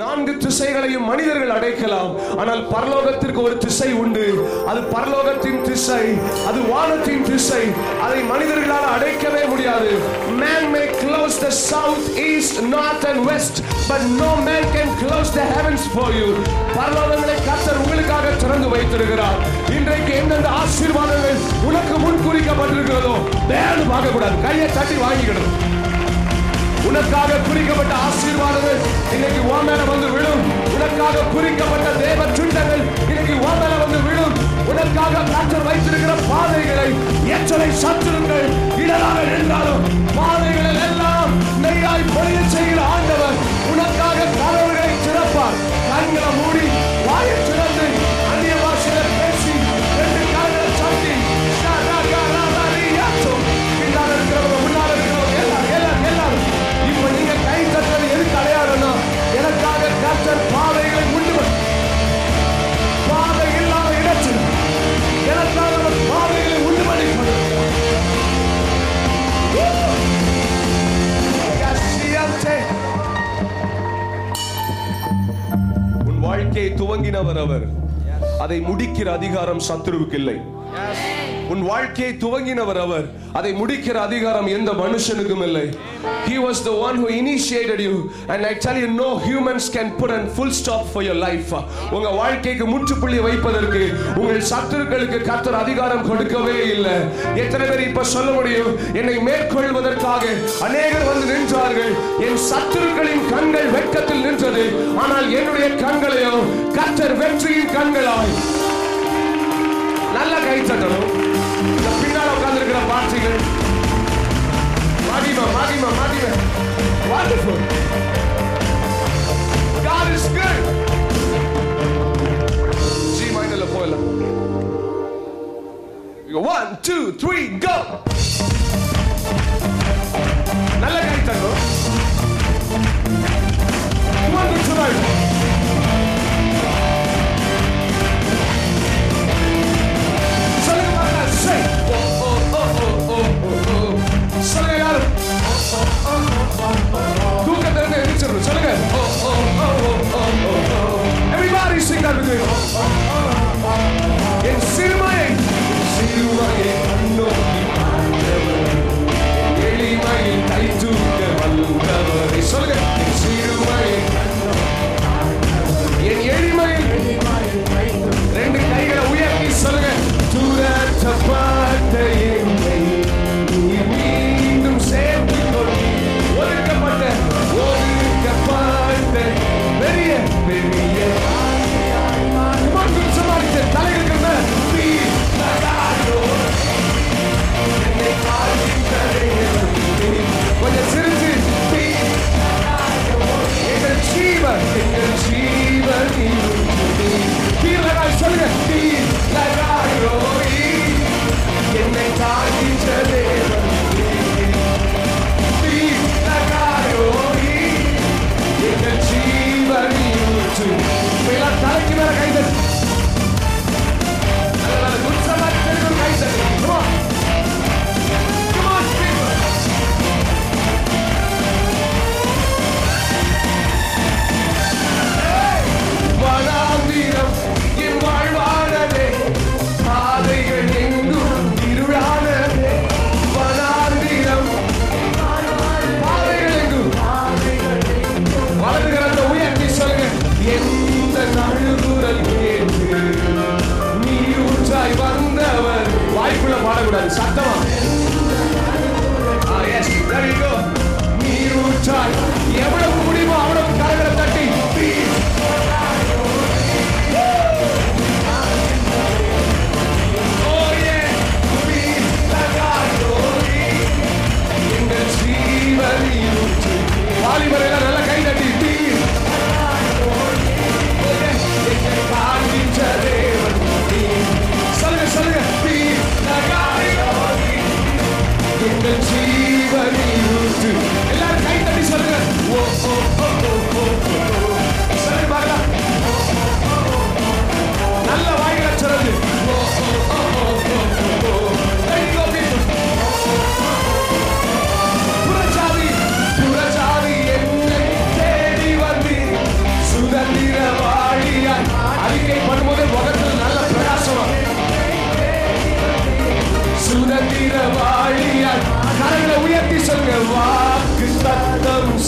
நான்கு திசைகளையும் மனிதர்கள் அடைக்கலாம் ஆனால் பரலோகத்திற்கு ஒரு திசை உண்டு அது பரலோகத்தின் திசை அது வானத்தின் திசை அதை மனிதர்களால் அடைக்கவே முடியாது man may close the south east north and west but no man can close the heavens for you பரலோகங்களை கர்த்தர் உங்களுக்காக திறந்து வைத்திருக்கிறார் இன்றைக்கு எந்தெந்த ஆசீர்வாதங்கள் உனக்கு முன் குறிக்கப்பட்டிருக்கிறதோ வேறு பார்க்க கூடாது கையை தட்டி வாங்கிக்கணும் உனக்காக குறிக்கப்பட்ட ஆசீர்வாதங்கள் இன்னைக்கு உன் மேல வந்து விழும் உனக்காக குறிக்கப்பட்ட தேவ சுண்டங்கள் இன்னைக்கு உன் மேல வந்து விழும் உனக்காக கர்த்தர் வைத்திருக்கிற பாதைகளை எச்சலை சத்துருங்கள் இடராக நின்றாலும் பாதைகளில் எல்லாம் நெய்யாய் பொழிய செய்கிற ஆண்டவர் உனக்காக கதவுகளை திறப்பார் கண்களை மூடி வாயை திறந்து அந்நிய பாஷையில பேசி ரெண்டு கால்களை சட்டி ஷா, ரா, ரா, ரா, ரா, ரீ, யாச்சோ. பின்னால இருக்கிறவங்க முன்னால இருக்கிறவங்க எல்லாரும் எல்லாரும் எல்லாரும் இப்ப நீங்க கை தட்டது எதுக்கு அடையாளம்னா எனக்காக கர்த்தர் பாதைகளை உண்டு பண்ண- பாதை இல்லாத இடத்தில் எனக்காக அவர் பாதைகளை உண்டு பண்ணி கொடுத்தார். Woo! Yashiante. உன் வாழ்க்கையை துவங்கினவர் அவர் அதை முடிக்கிற அதிகாரம் சத்துருவுக்கு இல்லை உன் வாழ்க்கையை துவங்கினவர் அவர் அதை முடிக்கிற அதிகாரம் எந்த மனுஷனுக்கும் இல்லை he was the one who initiated you and i tell you no humans can put a full stop for your life உங்க வாழ்க்கைக்கு முற்றுப்புள்ளி வைப்பதற்கு உங்கள் சத்துருக்களுக்கு கர்த்தர் அதிகாரம் கொடுக்கவே இல்லை எத்தனை பேர் இப்ப சொல்ல முடியும் என்னை மேற்கொள்வதற்காக அநேகர் வந்து நின்றார்கள் என் சத்துருக்களின் கண்கள் வெட்கத்தில் நின்றது ஆனால் என்னுடைய கண்களையோ கர்த்தர் வெற்றியின் கண்களாய் நல்ல கை தட்டணும் இந்த பின்னால உட்கார்ந்திருக்கிற பாட்டிகள் மகிமா மகிமா மகிமா wonderful God is good G மைனர்ல போயிடலாம் ஒன் டூ த்ரீ கோ நல்ல கை தட்டணும் Come on, good tonight. சொல்லுங்க பார்க்கலாம். Say. Oh, oh, oh, oh, oh, oh, oh. சொல்லுங்க எல்லாரும். தூக்கத்துல இருந்து எந்திரிச்சிடணும். சொல்லுங்க. Oh, oh, oh, oh, oh, oh, oh. Everybody sing that with me. என் சிறுமையை என் சிறுமையை கண்ணோக்கி ஆண்டவர். என் எளிமையை கை தூக்க வல்லவரே. சொல்லுங்க. என் சிறுமையை என் எளிமையை ரெண்டு கைகளை உயர்த்தி சொல்லுங்க துரத்தப்பட்ட என்னை நீர் மீண்டும் சேர்த்துக் கொள். ஒதுக்கப்பட்ட ஒதுக்கப்பட்ட பெரிய பெரிய மட்டும் சமாளித்த தலைகளுக்கு மேல் நீ நகாரோ. என்னை காக்கின்றதே கொஞ்சம் சிரிச்சு நீ எங்கள் ஜீவன் எங்கள் ஜீவன் கீழகாய் சொல்லுங்க கீழகாய் ரோய் என்னை காக்கின்ற தேவன் கீழகாய் ரோய் எங்கள் ஜீவன் எல்லாம் தலைக்கு மேல கைதல் நல்ல நல்ல குற்றமாக தெரியும் கைதல் Come on. Come on, people. வனாந்திரம் என் வாழ்வானதே பாதைகள் எங்கும் இருளானதே வனாந்திரம் பாதைகள் எங்கும் வலது கரத்தை உயர்த்தி சொல்லுங்க எந்த நழுகுரல்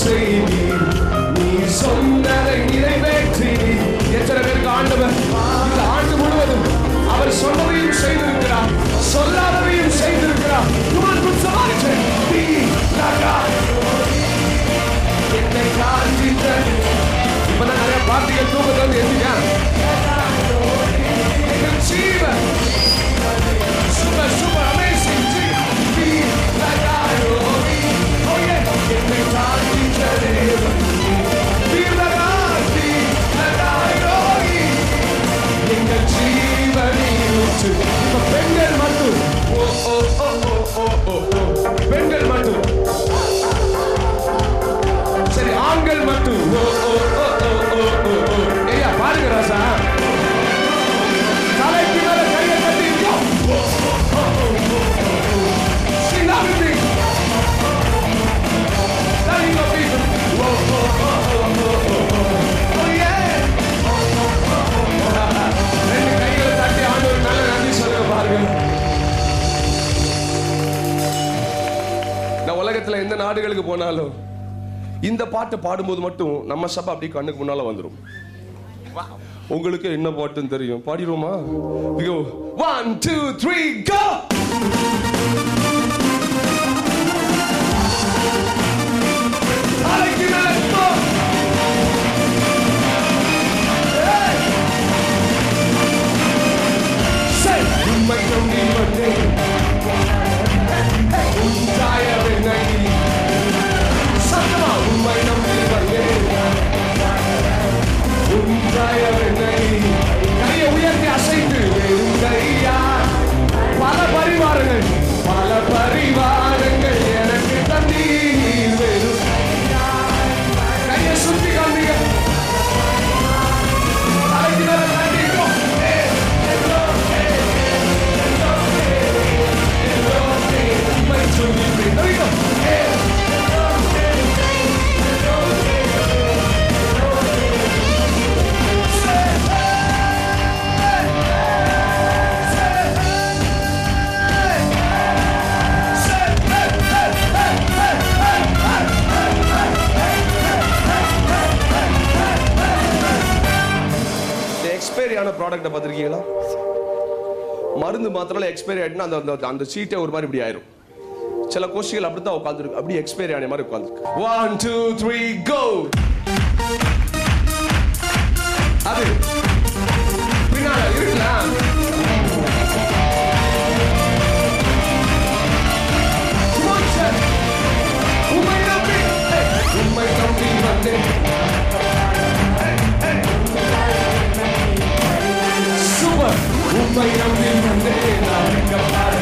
செய்தீர் நீ சொன்னதை நிறைவேற்றினீர் எத்தனை பேருக்கு ஆண்டவர் இந்த ஆண்டு முழுவதும் அவர் சொன்னதையும் செய்திருக்கிறார் சொல்லாததையும் செய்திருக்கிறார் Come on, put some action. Be the God. என்னை காண்பித்த இப்பதான் நிறைய பாட்டிகள் தூக்கத்தை வந்து எந்திரியா எங்கள் ஜீவன் super super amazing Be the God. Oh yeah. என்னை காண்பித்த தேவன் Be the God. Be the God. Oh yeah. எங்கள் ஜீவனில் ஊற்று. இப்ப பெண்கள் மட்டும் ஓ, ஓ, ஓ, ஓ, ஓ, ஓ, ஓ. பெண்கள் மட்டும் சரி ஆண்கள் மட்டும் ஓ, ஓ, ஓ, ஓ, ஓ, ஓ, ஓ. ஐயா பாருங்க ராசா தலைக்கு மேல கையை கட்டி go. O, O, O, O, O, O, O. Sing that with me. There you go, people. O, O, O, O, O, O, O. Oh, yeah. ரெண்டு கைகளை தட்டி ஆண்டவர் நல்ல நன்றி சொல்லுங்க பாருங்க நான் உலகத்துல எந்த நாடுகளுக்கு போனாலும் இந்த பாட்டு பாடும்போது மட்டும் நம்ம சபை அப்படியே கண்ணுக்கு முன்னால வந்துரும் உங்களுக்கு என்ன பாட்டுன்னு தெரியும் பாடிடுவோமா ஒன் டூ த்ரீ கோ தலைக்கு மேல go. Hey! Say, உம்மை நம்பி வந்தேன் உண்டாய வெண்ணை சத்தமா உம்மை நம்பி வந்தேன் உண்டாய வெண்ணை கையை உயர்த்தி அசைத்து வெறும் கையா பல பரிவாரங்கள் பல பரிவாரங்கள் எனக்கு தந்தீர் வெறும் கையை சுத்தி காண்பீங்க தலைக்கு மேல தட்டிக்கோ உம்மை சொல்லி தெரியும் எக்ஸ்பைரி ஆன ப்ராடக்ட்டை பார்த்துருக்கீங்களா மருந்து மாத்திரம் எக்ஸ்பைரி ஆயிட்டுனா அந்த அந்த- அந்த சீட்டே ஒரு மாதிரி இப்படி ஆயிரும் சில கோஷிகள் அப்படித்தான் உட்காந்துருக்கு அப்படி எக்ஸ்பைரி ஆன மாதிரி உட்காந்துருக்கு ஒன் டூ த்ரீ கோ அது பின்னால இருக்கலாம் Come on, sir. உம்மை நம்பி hey, உம்மை நம்பி வந்தேன் சூப்பர் உம்மை நம்பி வந்தேன் நான் வெட்கப்பட.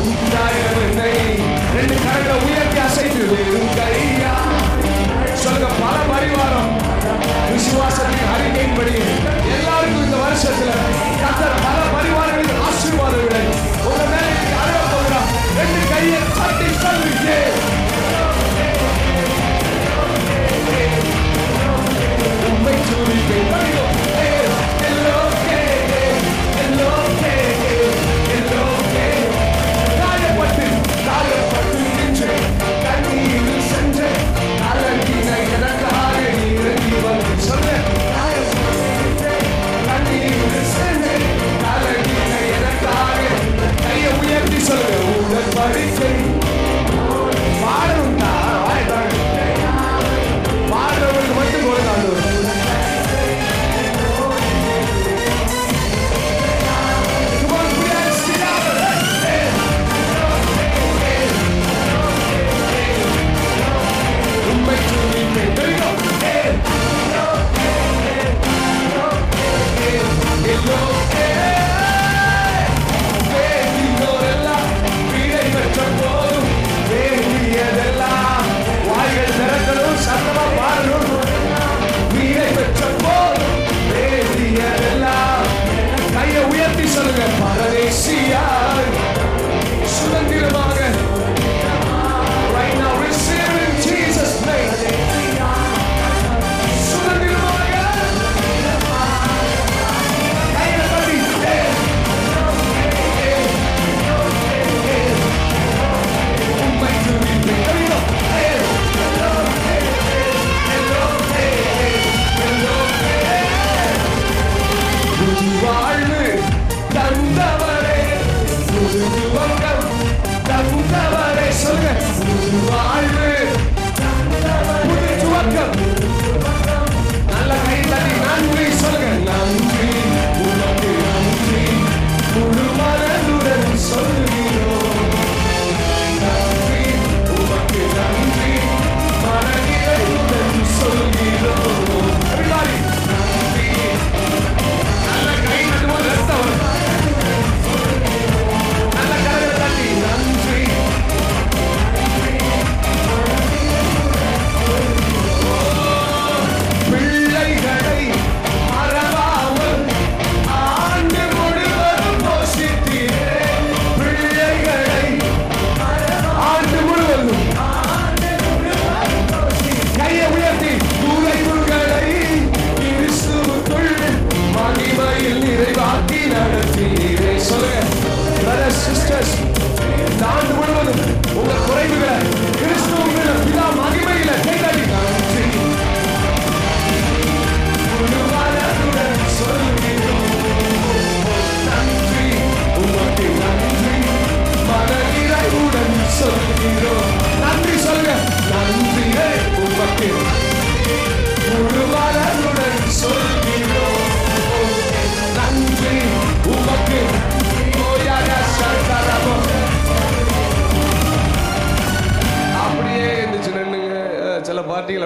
உண்டாய வெண்ணை. ரெண்டு கரங்களை உயர்த்தி அசைத்து வெறும் கையா சொல்லுங்க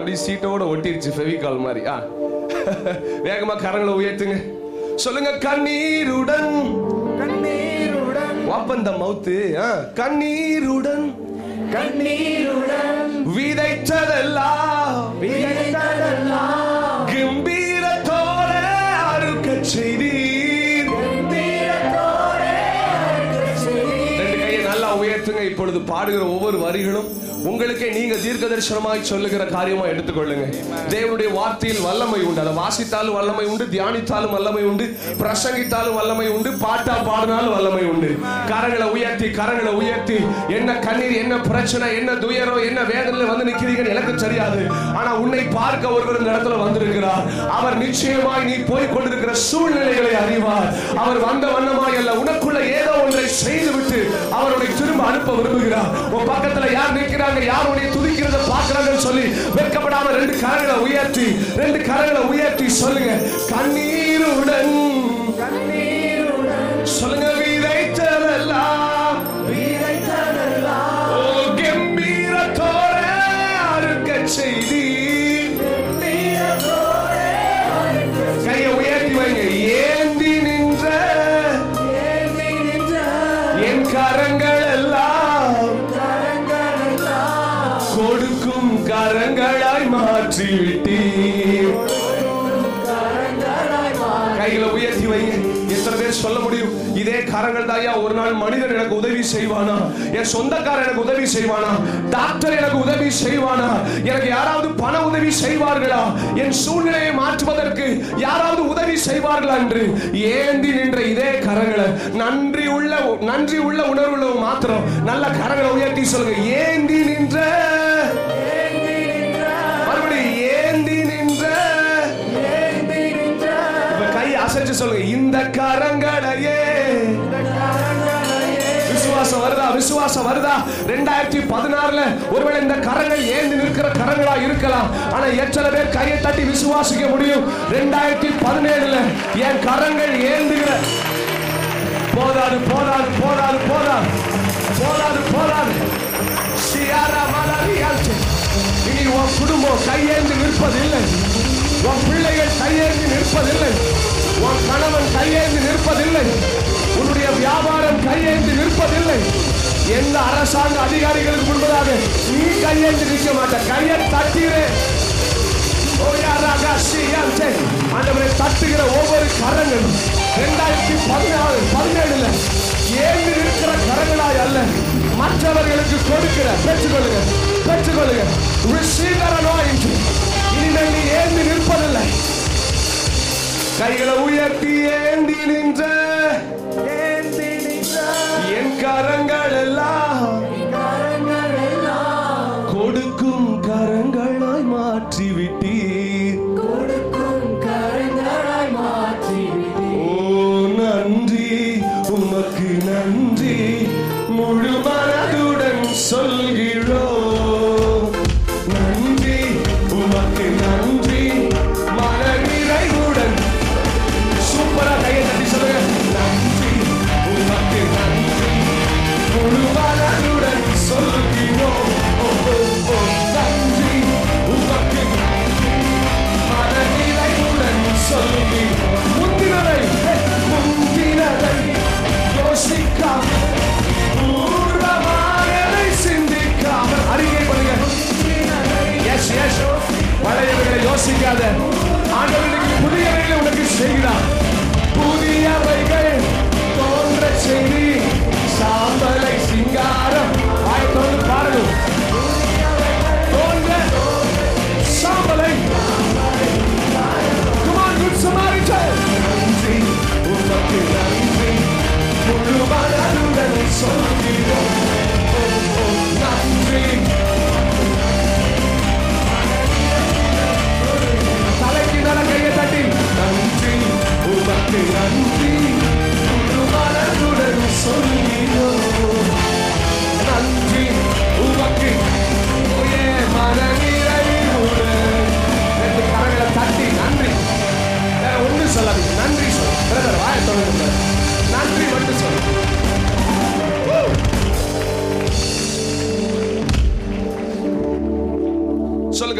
அப்படியே சீட்டோட ஒட்டிருச்சு ஃபெவிகால் மாதிரி ஆ வேகமா கரங்களை உயர்த்துங்க சொல்லுங்க கண்ணீருடன் கண்ணீருடன் வாப்பந்த மவுத்து ஆ, கண்ணீருடன் கண்ணீருடன் விதைத்ததெல்லாம் விதைத்ததெல்லாம் கம்பீரத்தோட அறுக்க செய்தீர் கம்பீரத்தோடே அறுக்கச் செய்தீர். ரெண்டு கையை நல்லா உயர்த்துங்க இப்பொழுது பாடுகிற ஒவ்வொரு வரிகளும் உங்களுக்கே நீங்க தீர்க்க தரிசனமாய் சொல்லுகிற காரியமா எடுத்துக்கொள்ளுங்க தேவனுடைய வார்த்தையில் வல்லமை உண்டு அதை வாசித்தாலும் வல்லமை உண்டு தியானித்தாலும் வல்லமை உண்டு பிரசங்கித்தாலும் வல்லமை உண்டு பாட்டா பாடினாலும் வல்லமை உண்டு கரங்களை உயர்த்தி கரங்களை உயர்த்தி என்ன கண்ணீர் என்ன பிரச்சனை என்ன துயரம் என்ன வேதனையில வந்து நிக்கிறீங்கன்னு எனக்கு தெரியாது ஆனா உன்னை பார்க்க ஒருவர் இந்த இடத்துல வந்திருக்கிறார் அவர் நிச்சயமாய் நீ போய் கொண்டிருக்கிற சூழ்நிலைகளை அறிவார் அவர் வந்த வண்ணமாய் அல்ல உனக்குள்ள ஏதோ ஒன்றை செய்துவிட்டு அவருடைய திரும்ப அனுப்ப விரும்புகிறார் உன் பக்கத்துல யார் நிற்கிறாங்க யார் உன்னை துதிக்கிறத பார்க்கறாங்கன்னு சொல்லி வெட்கப்படாம ரெண்டு கரங்களை உயர்த்தி ரெண்டு கரங்களை உயர்த்தி சொல்லுங்க கண்ணீருடன் கண்ணீருடன் சொல்லுங்க விதைத்ததெல்லாம் விதைத்ததெல்லாம் ஓ கம்பீரத்தோட அறுக்க செய்தி கம்பீரத்தோடே அறுக்கச் கையை உயர்த்தி வைங்க ஏந்தி நின்ற ஏந்தி நின்ற என் கரங்கள் எல்லாம் கரங்களெல்லாம் கொடுக்கும் கரங்களாய் மாற்றி விட்டீர் கரங்களாய் மாறி கைகளை உயர்த்தி வைங்க எத்தனை பேர் சொல்ல முடியும் இதே கரங்கள் தாயா ஒரு நாள் மனிதன் எனக்கு உதவி செய்வானா என் சொந்தக்காரன் எனக்கு உதவி செய்வானா டாக்டர் எனக்கு உதவி செய்வானா எனக்கு யாராவது பண உதவி செய்வார்களா என் சூழ்நிலையை மாற்றுவதற்கு யாராவது உதவி செய்வார்களா என்று ஏந்தி நின்ற இதே கரங்களை நன்றி உள்ள நன்றி உள்ள உணர்வுள்ள மாத்திரம் நல்ல கரங்களை உயர்த்தி சொல்லுங்க ஏந்தி நின்ற ஏந்தி நின்ற மறுபடியும் ஏந்தி நின்ற ஏந்தி நின்ற இப்ப கை அசைச்சு சொல்லுங்க இந்த கரங்களையே கரங்களையே விசுவாசம் வருதா விசுவாசம் வருதா ரெண்டாயிரத்தி பதினாறுல ஒருவேளை இந்த கரங்கள் ஏந்தி நிற்கிற கரங்களா இருக்கலாம் ஆனா எத்தனை பேர் கையை தட்டி விசுவாசிக்க முடியும் ரெண்டாயிரத்தி பதினேழுல என் கரங்கள் ஏந்துகிற போதாது போதாது போதாது போதாது போதாது போதாது சியாரா மலரியாச்சு இனி உன் குடும்பம் கையேந்தி நிற்பதில்லை உன் பிள்ளைகள் கையேந்தி நிற்பதில்லை உன் கணவன் கையேந்தி நிற்பதில்லை உன்னுடைய வியாபாரம் கையேந்தி நிற்பதில்லை எந்த அரசாங்க அதிகாரிகளுக்கு முன்பதாக நீ கையேந்தி நிற்க மாட்ட கையை தட்டிறேன் ஆண்டவரை தட்டுகிற ஒவ்வொரு கரங்களும் இரண்டாயிரத்தி பதினாறு பதினேழுல ஏங்கி இருக்கிற கரங்களாய் அல்ல மற்றவர்களுக்கு கொடுக்கிற பெற்றுக்கொள்ளுங்க பெற்றுக்கொள்ளுங்க Receive that anointing. இனிமேல் நீ ஏந்தி நிற்பதில்லை கைகளை உயர்த்தி ஏந்தி நின்ற ஏந்தி நின்ற என் கரங்கள் எல்லாம் கரங்களெல்லாம் கொடுக்கும் கரங்களாய் மாற்றி விட்டீர் கொடுக்கும் கரங்களாய் மாற்றி ஓ நன்றி உமக்கு நன்றி முழு மனதுடன் சொல்கிறோ நன்றி உமக்கு நன்றி மன நிறைவுடன் சூப்பரா கையை தட்டி சொல்லுங்க நன்றி உமக்கு நன்றி முழு மனதுடன் சொல்கிறோம் ஓ, ஓ, ஓ, நன்றி உமக்கு நன்றி மனநிலையுடன் சொல்லி முந்தினதை முந்தினதை யோசிக்காமல் பூர்வமானதை சிந்திக்காமல் அறிக்கை பண்ணுங்க எஸ் எஸ் பழையவைகளை யோசிக்காத ஆண்டவனுக்கு புதியவைகளை உனக்கு செய்கிறார் புதியவைகள் தோன்ற செய்தி சாம்பலை சிங்காரம் வாய் திறந்து பாருங்கள் தோன்ற சாம்பலை Come on, good Samaritan. நன்றி உமக்கு நன்றி முழு மனதுடன் சொல்கிறோம் ஓ, ஓ, நன்றி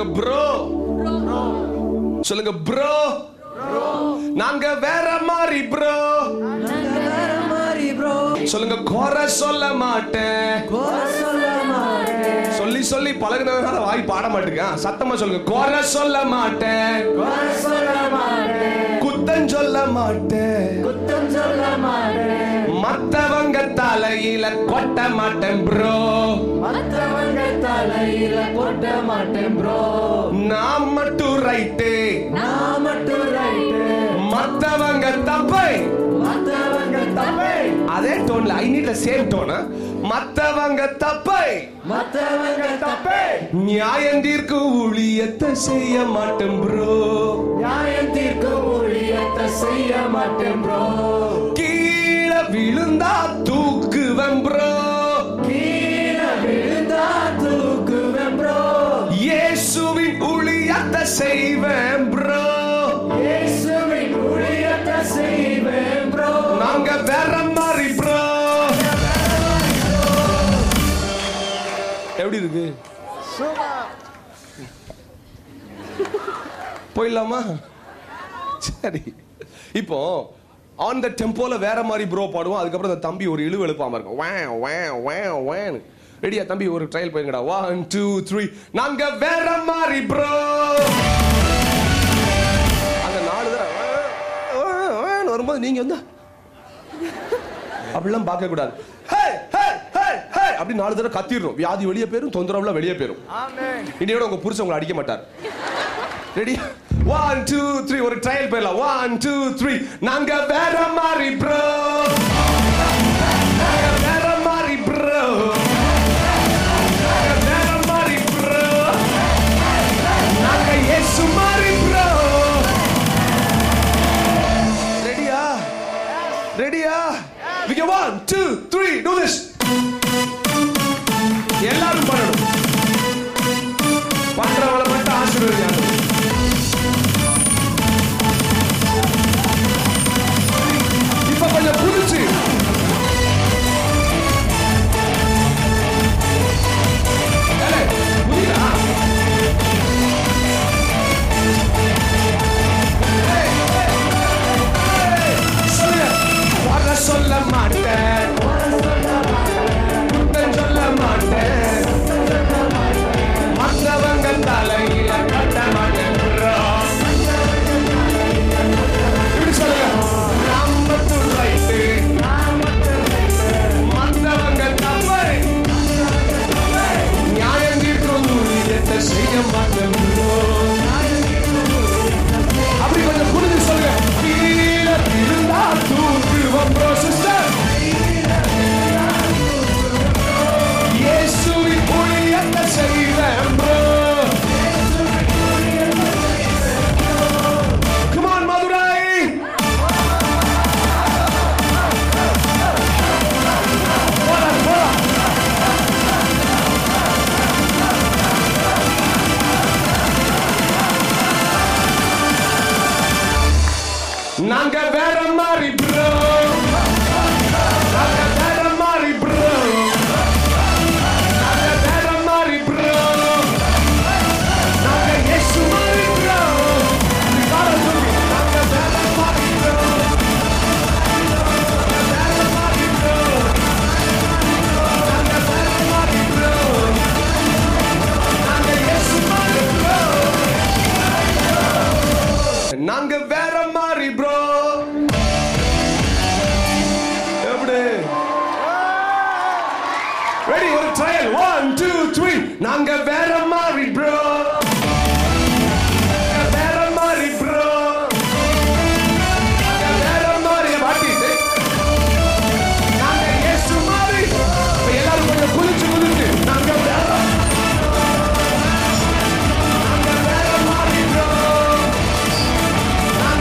சொல்லுங்க ப்ரோ சொல்லுங்க ப்ரோ நாங்க வேற மாதிரி ப்ரோ வேற மாதிரி bro. சொல்லுங்க குறை சொல்ல மாட்டேன் குறை சொல்ல மாட்டேன். சொல்லி சொல்லி பழகுனதுனால வாய் பாட மாட்டேங்க சத்தமா சொல்லுங்க குறை சொல்ல மாட்டேன் குறை சொல்ல மாட்டேன். குத்தம் சொல்ல மாட்டேன் குத்தம் சொல்ல மாட்டேன். மத்தவங்க தலையில கொட்ட மாட்டேன் ப்ரோ மத்தவங்க தலையில கொட்ட மாட்டேன் bro. நான் மட்டும் ரைட்டு நான் மட்டும் right. மத்தவங்க தப்பை மத்தவங்க தப்பை. அதே டோன்ல ஐ நீட் சேம் டோன் மத்தவங்க தப்பை மத்தவங்க தப்பை. நியாயம் தீர்க்கும் ஊழியத்தை செய்ய மாட்டேன் ப்ரோ நியாயம் தீர்க்கும் ஊழியத்தை செய்ய மாட்டேன் bro. கீழே விழுந்தா தூக்குவேன் ப்ரோ கீழே விழுந்தா தூக்குவேன் bro. இயேசுவின் ஊழியத்தை செய்வேன் ப்ரோ இயேசுவின் ஊழியத்தை செய்வேன் bro. நாங்க வேற மாதிரி ப்ரோ எப்படி இருக்கு போயிடலாமா சரி இப்போ ஆன் த டெம்போல வேற மாதிரி ப்ரோ பாடுவோம் அதுக்கப்புறம் அந்த தம்பி ஒரு இழுவு எழுப்பாம இருக்கும் வே வே வே வேன் ரெடியா தம்பி ஒரு ட்ரையல் போயிருங்கடா ஒன் டூ த்ரீ நாங்க வேற மாதிரி ப்ரோ அங்க நாலு தடவை வே, வே, வேன்னு வரும்போது நீங்க வந்து அப்படிலாம் பார்க்க கூடாது ஹே ஹே ஹே ஹே அப்படி நாலு தடவை கத்திடணும் வியாதி வெளியே போயிரும் தொந்தரவுல வெளியே போயிரும் இன்னையோட உங்க புருஷன் உங்களை அடிக்க மாட்டார் ரெடி ஒன் டூ த்ரீ ஒரு ட்ரையல் போயிடலாம் ஒன் டூ த்ரீ நாங்க வேற மாதிரி ப்ரோ வேற மாதிரி ப்ரோ வேற மாதிரி ப்ரோ நாங்க இயேசு மாதிரி ப்ரோ ரெடியா ரெடியா we can one two three do this எல்லாரும் பண்ணணும் பண்றவங்கள மட்டும் ஆசீர்வதிங்க இப்ப கொஞ்சம் புதுச்சு ஏலே, புரியுதா? சொல்லுங்க. குறை சொல்ல மாட்டேன் குத்தம் சொல்ல மாட்டேன் மற்றவங்க தலையில கட்ட மாட்டேன் bro. இப்படி சொல்லுங்க. நான் மட்டும் right. மற்றவங்க தப்பை. நியாயம் தீர்க்கும் ஊழியத்தை செய்ய மாட்டேன் bro. அப்படி கொஞ்சம் புரிஞ்சு சொல்லுங்க கீழே விழுந்தா தூக்குவோம் bro sister இயேசுவின் ஊழியத்தை செய்வேன் bro Come on மதுரை போடா, போடா. நாங்க வேற மாதிரி ப்ரோ நாங்க வேற மாதிரி ப்ரோ நாங்க வேற மாதிரி ப்ரோ நாங்க இயேசு மாதிரி ப்ரோ நாங்க வேற மாதிரி ப்ரோ வேற மாதிரி ப்ரோ நாங்க வேற மாதிரி ப்ரோ நாங்க இயேசு மாதிரி ப்ரோ நாங்க வேற மாதிரி ப்ரோ எப்படி ரெடி ஒரு ட்ரையல் ஒன் டூ த்ரீ நாங்க வேற மாதிரி ப்ரோ வேற மாதிரி ப்ரோ வேற மாதிரி மாட்டிட்டு நாங்க இயேசு மாதிரி இப்ப எல்லாரும் கொஞ்சம் குளிச்சு குளிச்சு நாங்க வேற நாங்க வேற மாதிரி ப்ரோ நாங்க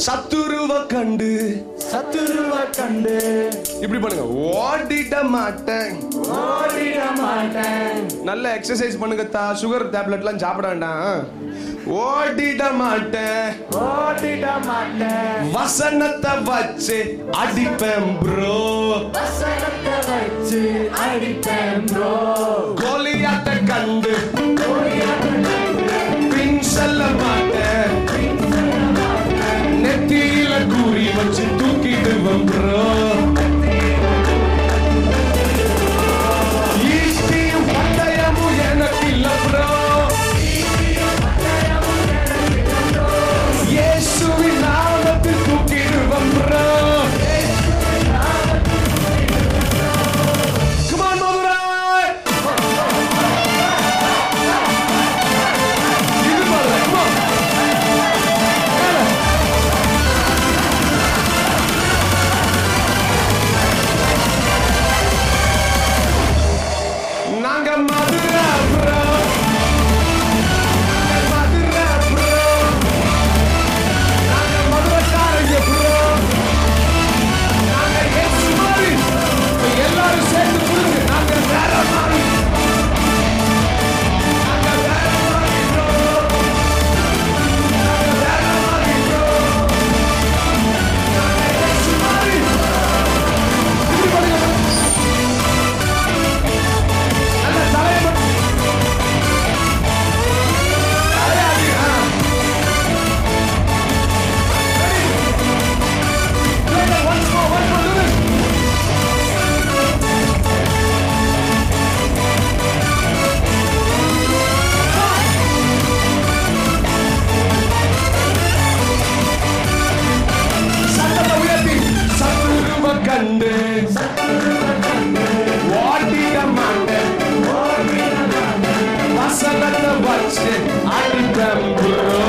சத்துருவ கண்டு சத்துருவ கண்டு இப்படி பண்ணுங்க ஓடிட மாட்டேன் ஓடிட மாட்டேன் நல்ல எக்ஸசைஸ் பண்ணுங்க தா சுகர் டேப்லெட்லாம் சாப்பிட வேண்டாம் ஓடிட மாட்டேன் ஓடிட மாட்டேன் வசனத்தை வச்சு அடிப்பேன் ப்ரோ வசனத்தை வச்சு அடிப்பேன் ப்ரோ கோலியாத்த கண்டு பின் செல்ல மாட்டேன் நெத்தியில கூறி வச்சு தூக்கிடுவேன் ப்ரோ ஈஸ்டியும் பட்டயமும் எனக்கு இல்ல ப்ரோ இயேசுவின் நாமத்தில் தூக்கிடுவேன் ப்ரோ Come on, Madurai! இது பாருங்க, come on. மேல. நாங்க மதுரை bro. நாங்க மதுரை bro. நாங்க மதுரைக்காரங்க bro. நாங்க இயேசு மாதிரி. எல்லாரும் சேர்ந்து சொல்லுங்க நாங்க வேற மாதிரி நாங்க வேற மாதிரி bro. நாங்க வேற மாதிரி bro. நாங்க இயேசு மாதிரி. இப்படி பண்ணுங்க. நல்ல தலையை மட்டும் தலையை அடி, ஆ. Ready? Play that once more, once more, do this. சத்தத்தை உயர்த்தி சத்துருவ கண்டு ஓட்டிட மாட்டேன் வசனத்தை வச்சு அடிப்பேன் bro.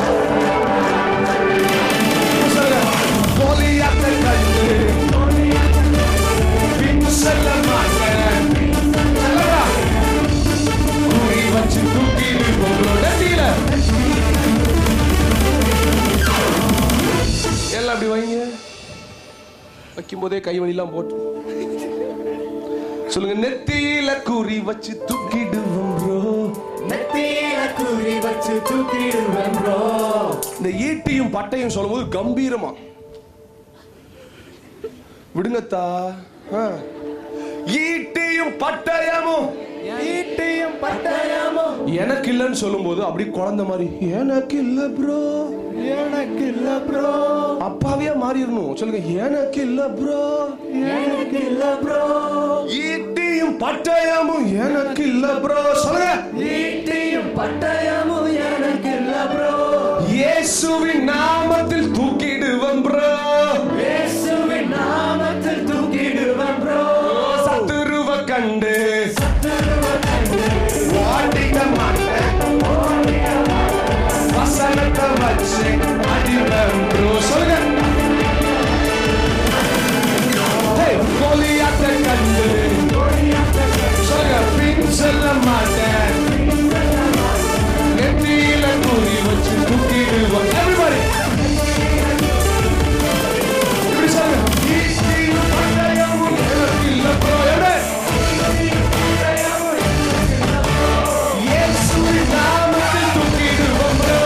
சொல்லுங்க. கோலியாத்தை கண்டு பின் செல்ல மாட்டேன் சொல்லுடா. குறி வச்சு தூக்கிடு உங்களோட தீல எல்லாம் அப்படி வைங்க வைக்கும் போதே கை வலிலாம் போட்டு சொல்லுங்க நெத்தியில குறி வச்சு தூக்கிடுவோம் ப்ரோ நெத்தியில குறி வச்சு தூக்கிடுவேன் ப்ரோ இந்த ஈட்டியும் பட்டையும் சொல்லும்போது கம்பீரமா விடுங்கத்தா ஆ. ஈட்டியும் பட்டயமும் ஈட்டியும் பட்டயமும் எனக்கு இல்லைன்னு சொல்லும்போது அப்படி குழந்தை மாதிரி எனக்கு இல்ல ப்ரோ எனக்கு இல்ல ப்ரோ அப்பாவியா மாறிடணும் சொல்லுங்க எனக்கு இல்ல ப்ரோ எனக்கு இல்ல ப்ரோ ஈட்டியும் பட்டயமும் எனக்கு இல்ல ப்ரோ சொல்லுங்க ஈட்டியும் பட்டயமும் எனக்கு இல்ல ப்ரோ இயேசுவின் நாமத்தில் தூக்கிடுவன் ப்ரோ இயேசுவின் நாமத்தில் தூக்கிடுவேன் ப்ரோ சத்துருவ கண்டு ஓடிட மாட்டேன் வசனத்தை வச்சு அடிப்பேன் ப்ரோ சொல்லுங்க Hey, கோலியாத்தை கண்டு சொல்லுங்க பின் செல்ல மாட்டேன் நெத்தியில கூறி வச்சு தூக்கிடுவோம் everybody இப்படி சொல்லுங்க ஈட்டியும் பட்டயமும் எனக்கு இல்ல bro. என்ன? இயேசுவின் நாமத்தில் தூக்கிடுவோம் bro.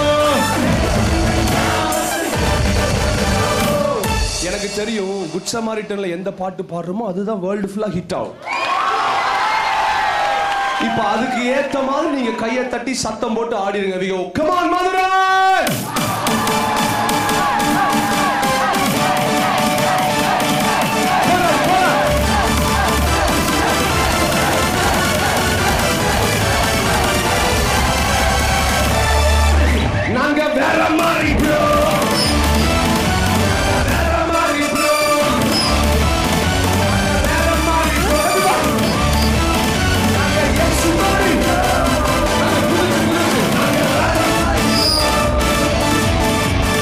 எனக்கு தெரியும் குட் சமாரிட்டன்ல எந்த பாட்டு பாடுறோமோ அதுதான் வேர்ல்டு ஃபுல்லா ஹிட் ஆகும் இப்ப அதுக்கு ஏத்த மாதிரி நீங்க கையை தட்டி சத்தம் போட்டு ஆடிடுங்க விகோ கமான் மதுரை போலாம், போலாம். நாங்க வேற மாதிரி bro. வேற மாதிரி bro. வேற மாதிரி bro. நாங்க இயேசு மாதிரி. நாங்க புதுசு, புதுசு. நாங்க வேற மாதிரி.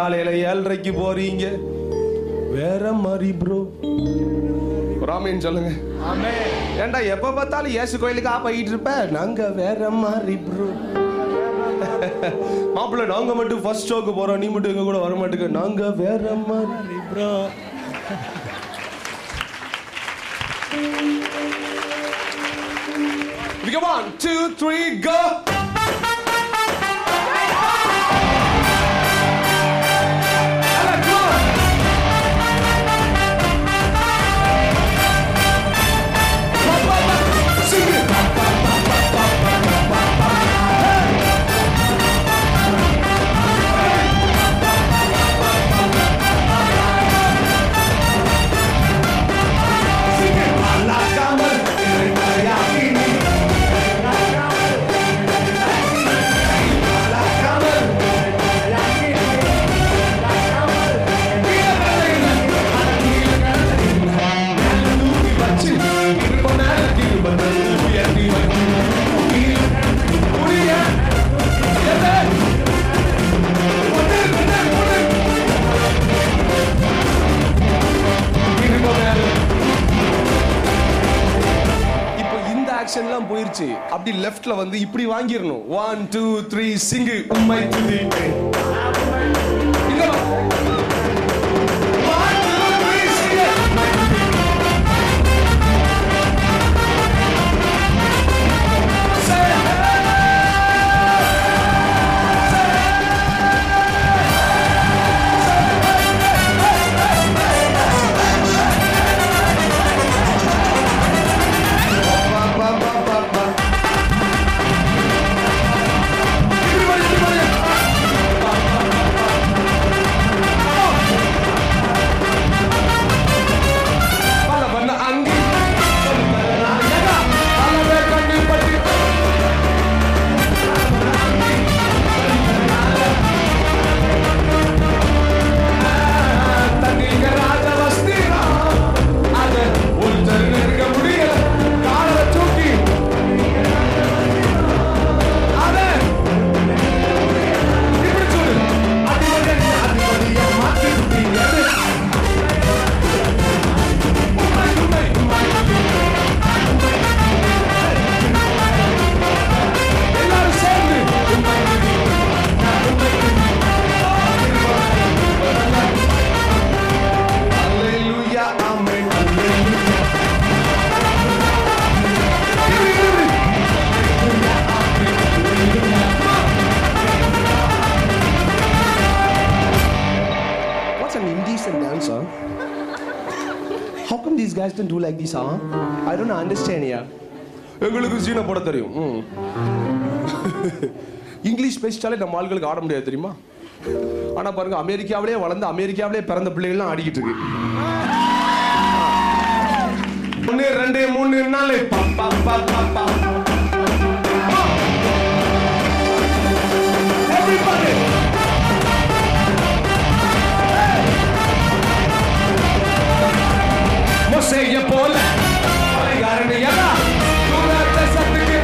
காலையில ஏழரைக்கு போறீங்க வேற மாதிரி ப்ரோ ராமேன் சொல்லுங்க ஏன்டா எப்ப பார்த்தாலும் இயேசு கோயிலுக்கு ஆ போயிட்டு இருப்ப நாங்க வேற மாதிரி ப்ரோ மாப்பிள்ள நாங்க மட்டும் ஃபர்ஸ்ட் ஷோக்கு போறோம் நீ மட்டும் எங்க கூட வர மாட்டேங்க நாங்க வேற மாதிரி bro Come on, two, three, go! Ella, come on! Pa, pa, pa, sing it! Pa, pa, pa, pa, pa, pa, pa, pa, pa. Hey! Sing it! A la cama, en el yakini. இப்போ இந்த ஆக்ஷன்லாம் போயிருச்சு அப்படி லெஃப்ட்ல வந்து இப்படி வாங்கிடணும் one two three sing உம்மை துதி இங்க வா. One, two, three, sing it. உம்மை துதி. Say hey. Ba, ba, ba, ba, ba. Everybody, everybody. பல வண்ண அங்கி நாயகா, பலவே கண்ணில் பட்டு தண்ணீங்க ராஜ வஸ்திரா அத ஒருத்தர் நெருங்க முடியல காலை தூக்கி அத இப்படி சொல்லு அதிபதி அதிபதிய மாத்தி விட்டீங்க உண்மை உண்மை உண்மை எல்லாரும் சேர்ந்து உண்மை Hallelujah, amen, hallelujah. Give me, give me. What's an indecent dancer? How come these guys don't do like this, huh? I don't understand here. எங்களுக்கு சீனை போட தெரியும் ம். இங்கிலீஷ் பேசிட்டாலே நம்ம ஆட்களுக்கு ஆட முடியாது தெரியுமா ஆனா பாருங்க அமெரிக்காவிலே வளர்ந்து அமெரிக்காவிலே பிறந்த பிள்ளைகள்லாம் ஆடிக்கிட்டு இருக்கு ஒன்னு ரெண்டு மூணு நாலு பா, பா, பா, பா, பா. Everybody. மொசைய போல பரிகாரணி எதா தூரத்த சத்துக்கு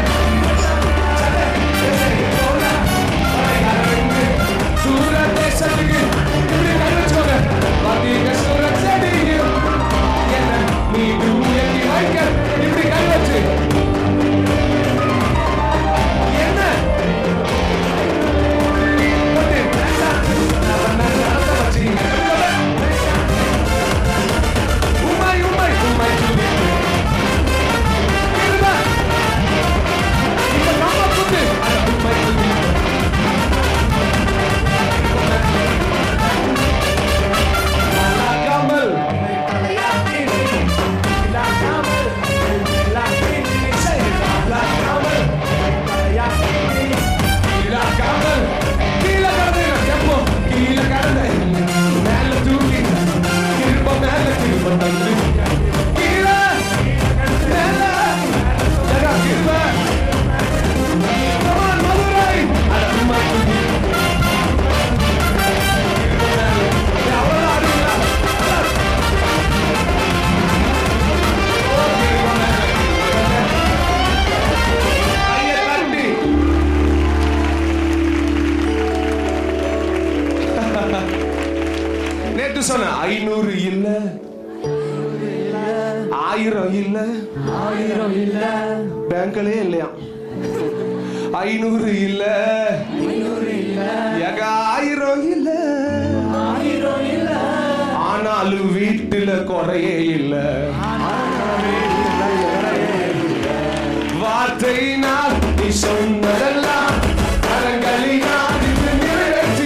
மொசைய போல பரிகாரணி தூர தேசத்துக்கு இப்படி கண்டுச்சோங்க பாத்தீங்க சூர செடியும் என்ன நீ உயர்த்தி வைக்க இப்படி கை வச்சு என்ன போட்டு நான் நடத்த வச்சீங்க உம்மை உம்மை உம்மை இருமா இப்ப நாம குத்து அட உம்மை கமல் கமல் கீழே கடந்து எப்போ கீழே கடந்து மேல தூக்கி திரும்ப மேல திரும்ப தந்து கீழே மேல ஜகா திரும்ப Come on, மதுரை அட உம்மை தூக்கி அவ்வளோ ஆடுங்களா கையை தட்டி ஆயிரம் இல்ல ஆயிரம் இல்ல பேங்க்லயே இல்லையா ஐநூறு இல்ல ஐநூறு இல்ல எங்க ஆயிரம் இல்ல ஆயிரம் இல்ல ஆனாலும் வீட்டுல குறையே இல்ல வார்த்தையினால் நீ சொன்னதெல்லாம் கரங்களினால் இது நிறைவேற்றி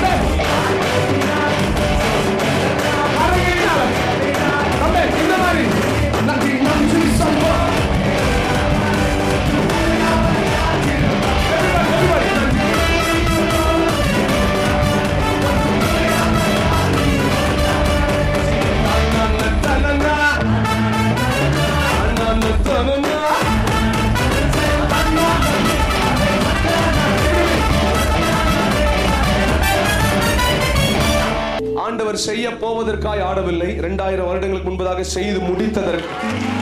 கரங்களினால். தம்பி, இந்த மாதிரி நன்றி நன்றி சொல்லுவோம் Everybody, everybody, நன்றி. தனனா, தனனா, தனனா. ஆண்டவர் செய்ய போவதற்காய் ஆடவில்லை இரண்டாயிரம் வருடங்களுக்கு முன்பதாக செய்து முடித்ததற்கு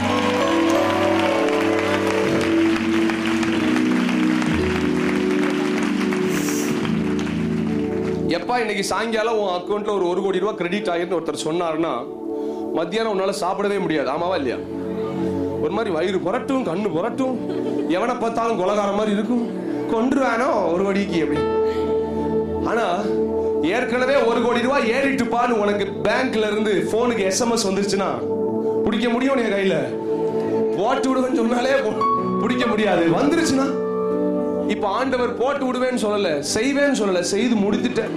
எப்பா இன்னைக்கு சாயங்காலம் உன் அக்கௌண்ட்ல ஒரு ஒரு கோடி ரூபாய் கிரெடிட் ஆகிருன்னு ஒருத்தர் சொன்னாருன்னா மத்தியானம் உன்னால சாப்பிடவே முடியாது ஆமாவா இல்லையா ஒரு மாதிரி வயிறு புரட்டும் கண்ணு புரட்டும் எவனை பார்த்தாலும் கொலகார மாதிரி இருக்கும் கொன்றுவானோ ஒரு வடிக்கு அப்படி ஆனா ஏற்கனவே ஒரு கோடி ரூபாய் ஏறிட்டு பான்னு உனக்கு பேங்க்ல இருந்து போனுக்கு எஸ்எம்எஸ் வந்துருச்சுன்னா பிடிக்க முடியும் என் கையில போட்டு விடுவேன்னு சொன்னாலே போ- பிடிக்க முடியாது வந்துருச்சுன்னா இப்ப ஆண்டவர் போட்டு விடுவேன்னு சொல்லல செய்வேன்னு சொல்லல செய்து முடித்துட்டேன்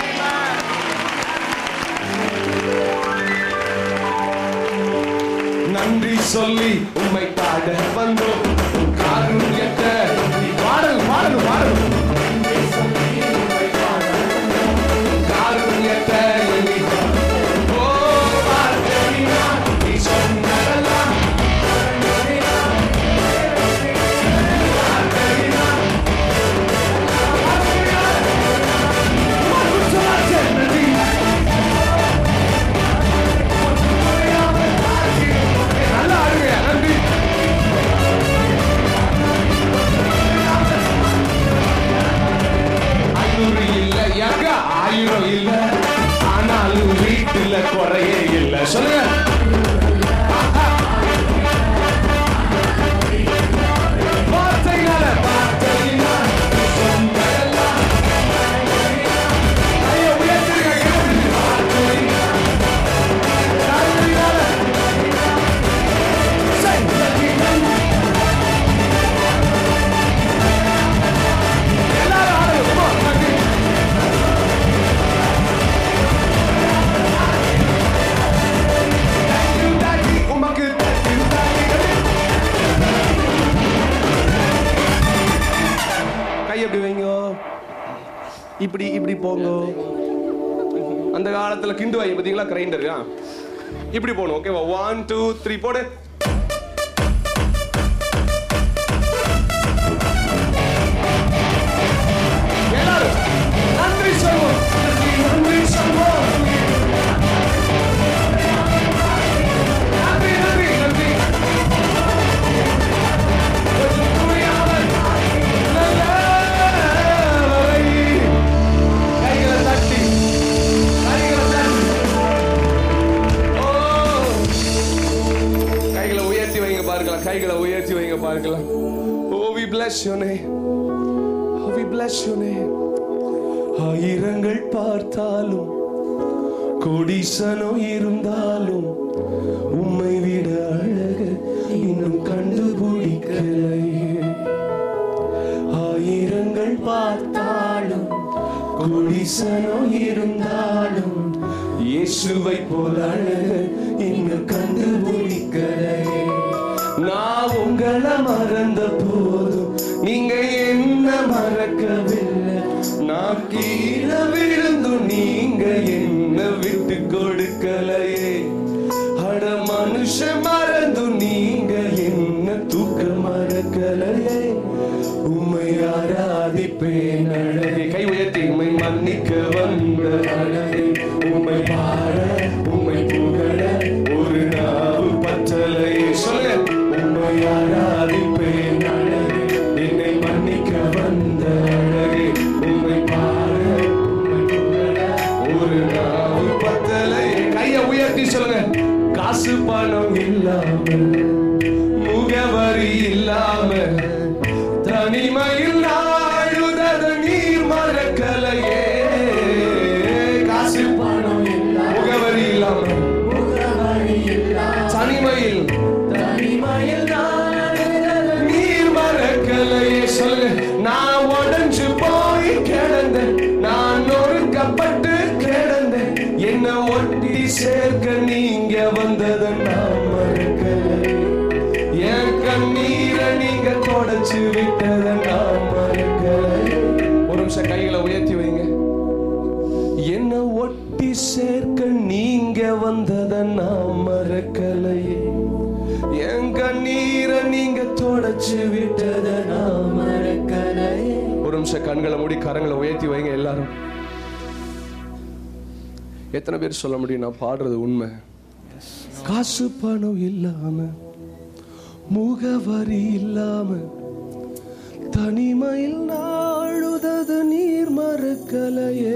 நன்றி சொல்லி உண்மை பாட வந்தோம் உன் காருண்யத்தை நீ பாடல் பாடல் பாடல் காருண்யத்தை நீ ஓ வார்த்தையினால் நீ சொன்னதெல்லாம் நல்லா ஆடுங்க நன்றி ஐநூறு இல்ல எங்க ஆயிரம் இல்ல ஆனாலும் வீட்டுல குறையே இல்ல சொல்லுங்க வார்த்தையினால, வார்த்தையினால சொன்னதெல்லாம். கையை உயர்த்துங்க, கையை வார்த்தையினால, வார்த்தையினால. செஞ்சதினால். எல்லாரும் ஆடுங்க, come on, நன்றி. Daddy, உமக்கு daddy, daddy. கை எப்படி வைங்க இப்படி இப்படி போங்க அந்த காலத்துல கிண்டு வாங்கி பாத்தீங்களா கிரைண்டர் இப்படி போகணும் ஓகேவா ஒன் டூ த்ரீ போடு எல்லாரும் நன்றி சொல்வோம் நன்றி நன்றி சொல்வோம் நன்றி நன்றி நன்றி கொஞ்சம் புரியாமல் நல்லவரை கைகளை தட்டி கைகளை தட்டி ஓ கைகளை உயர்த்தி வைங்க பார்க்கலாம் கைகளை உயர்த்தி வைங்க பார்க்கலாம் ஓ வி பிளஸ் யூ நே ஓ வி பிளஸ் யூ நே ஆயிரங்கள் பார்த்தாலும் கொடிசனோ இருந்தாலும் உம்மை விட அழகு இன்னும் கண்டுபிடிக்கலையே ஆயிரங்கள் பார்த்தாலும் குடிசனோ இருந்தாலும் இயேசுவை போல அழகு இன்னும் கண்டுபிடிக்கலையே நான் உங்களை மறந்த போதும் நீங்க என்ன மறக்கவில்லை நான் கீழே விழுந்தும் நீங்க என்ன விட்டு கொடுக்கலையே அட மனுஷன் மறந்தும் நீங்க என்ன தூக்க மறக்கலையே உம்மை ஆராதிப்பேன் அழகே கை உயர்த்தி உம்மை மன்னிக்க வந்த அழகே உம்மை பாட உம்மை புகழ ஒரு நாவு பற்றலையே சொல்லுங்க உம்மை ஆராதிப்பேன் அழகே என்னை மன்னிக்க வந்த அழகே உம்மை பாட உம்மை புகழ ஒரு நாவு பத்தலையே கையை உயர்த்தி சொல்லுங்க காசு பணம் இல்ல இல்லாமல் முகவரி இல்லாம தனிமையில் நாழுதது நீர் மறக்கலையே காசு பணம் இல்லா முகவரி இல்லாம முகவரி இல்லா தனிமையில் தனிமையில் நாடுதல் நீர் மறக்கலையே சொல்லுங்க நான் உடஞ்சு போய் கிடந்தேன் நான் நொறுக்கப்பட்டு கிடந்தேன் என்ன ஒட்டி சேர்க்க நீங்க வந்ததை நான் மறக்கலை என் கண்ணீரை நீங்க தொடச்சு விட்டதை நான் மறக்கலை ஒரு நிமிஷம் கைகளை உயர்த்தி வைங்க என்ன ஒட்டி சேர்க்க நீங்க வந்ததை நான் மறக்கலையே என் கண்ணீரை நீங்க தொடச்சு விட்டதை நான் மறக்கலையே ஒரு நிமிஷம் கண்களை மூடி கரங்களை உயர்த்தி வைங்க எல்லாரும் எத்தனை பேர் சொல்ல முடியும் நான் பாடுறது உண்மை காசு பணம் இல்லாம முகவரி இல்லாம தனிமையில் நாழுதது நீர் மறுக்கலையே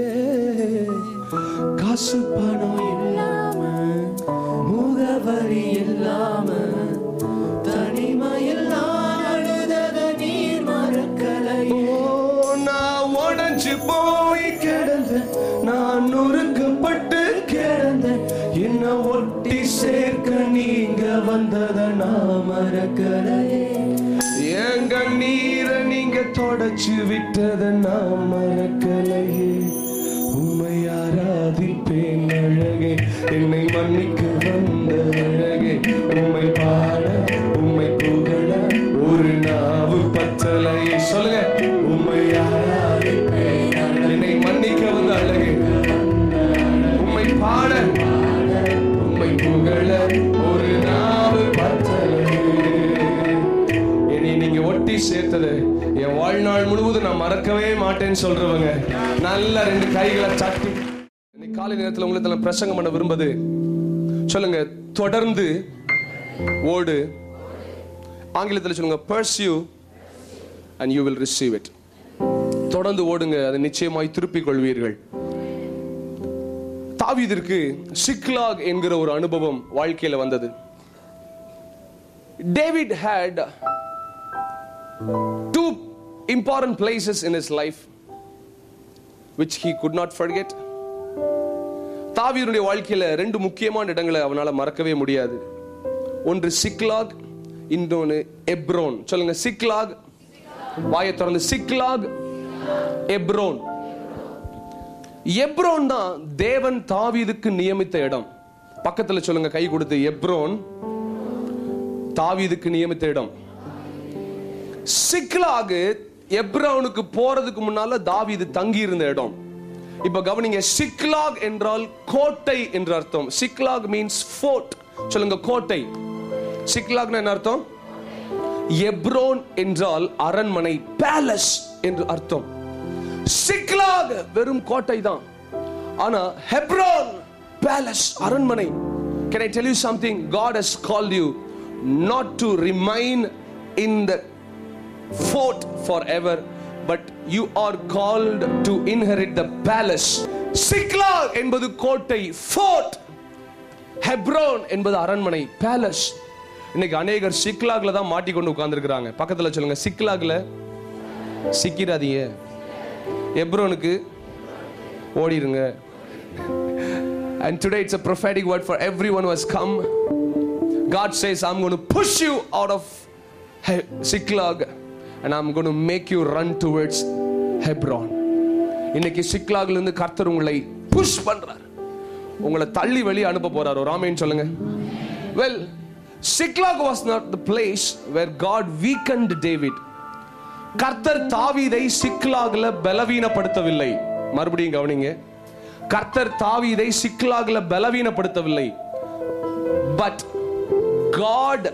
காசு பணம் இல்லாம முகவரி இல்லாம தனிமையில் நாடுதல் நீர் மறக்கலையே ஓ, நான் உடைஞ்சு போய் கிடந்தேன் நான் நொறுக்கப்பட்டு கிடந்தேன் என்ன ஒட்டி சேர்க்க நீங்க வந்தத நான் மறக்கலையே என் கண்ணீரை நீங்க தொடச்சு விட்டத நான் மறக்கலையே உம்மை ஆராதிப்பேன் அழகே என்னை மன்னிக்க வந்த அழகே உம்மை பாட உம்மை புகழ ஒரு நாவு பத்தலையே சொல்லுங்க உம்மை ஆராதிப்பேன் என்னை மன்னிக்க வந்த அழகே உம்மை பாட உம்மை புகழ ஒரு நாவு பத்தலையே என்னை நீங்க ஒட்டி சேர்த்தது என் வாழ்நாள் முழுவதும் நான் மறக்கவே மாட்டேன்னு சொல்றவங்க நல்ல ரெண்டு கைகளை தட்டி இன்னைக்கு காலை நேரத்தில் உங்களுக்கு நான் பிரசங்கம் பண்ண விரும்புது சொல்லுங்க தொடர்ந்து ஓடு ஆங்கிலத்தில் சொல்லுங்க pursue and you will receive it தொடர்ந்து ஓடுங்க அதை நிச்சயமாய் திருப்பிக் கொள்வீர்கள் தாவீதிற்கு சிக்லாக் என்கிற ஒரு அனுபவம் வாழ்க்கையில வந்தது David had two important places in his life which he could not forget. தாவீருடைய வாழ்க்கையில ரெண்டு முக்கியமான இடங்களை அவனால மறக்கவே முடியாது ஒன்று சிக்லாக் இன்னொன்னு எப்ரோன் சொல்லுங்க சிக்லாக் வாயை திறந்து சிக்லாக் எப்ரோன் எப்ரோன் தான் தேவன் தாவீதுக்கு நியமித்த இடம் பக்கத்துல சொல்லுங்க கை கொடுத்து எப்ரோன் தாவீதுக்கு நியமித்த இடம் சிக்லாகு எப்ரோனுக்கு போறதுக்கு முன்னால தாவீது தங்கி இருந்த இடம் இப்ப கவனிங்க சிக்லாக் என்றால் கோட்டை என்று அர்த்தம் சிக்லாக் மீன்ஸ் ஃபோர்ட் சொல்லுங்க கோட்டை சிக்லாக்னா என்ன அர்த்தம் எப்ரோன் என்றால் அரண்மனை பேலஸ் என்று அர்த்தம் சிக்லாக் வெறும் கோட்டை தான் ஆனா ஹெப்ரோன் பேலஸ் அரண்மனை can i tell you something god has called you not to remain in the fort forever but you are called to inherit the palace Ziklag என்பது கோட்டை ஃபோர்ட் ஹெப்ரோன் என்பது அரண்மனை பேலஸ் இன்னைக்கு அநேகர் சிக்லாக்ல தான் மாட்டிக்கொண்டு உட்கார்ந்துருக்கிறாங்க பக்கத்துல சொல்லுங்க சிக்லாக்ல சிக்கிறாதீங்க எப்ரோனுக்கு ஓடிருங்க and today it's a prophetic word for everyone who has come god says i'm going to push you out of He- Siklag and i'm going to make you run towards Hebron இன்னைக்கு சிக்லாக்ல இருந்து கர்த்தர் உங்களை push பண்றார் உங்களை தள்ளி வெளியே அனுப்ப போறார் ஒரு ஆமேன்னு சொல்லுங்க well Ziklag was not the place where God weakened David கர்த்தர் தாவீதை சிக்லாக்ல பலவீனப்படுத்தவில்லை மறுபடியும் கவனிங்க கர்த்தர் தாவீதை சிக்லாக்ல பலவீனப்படுத்தவில்லை but God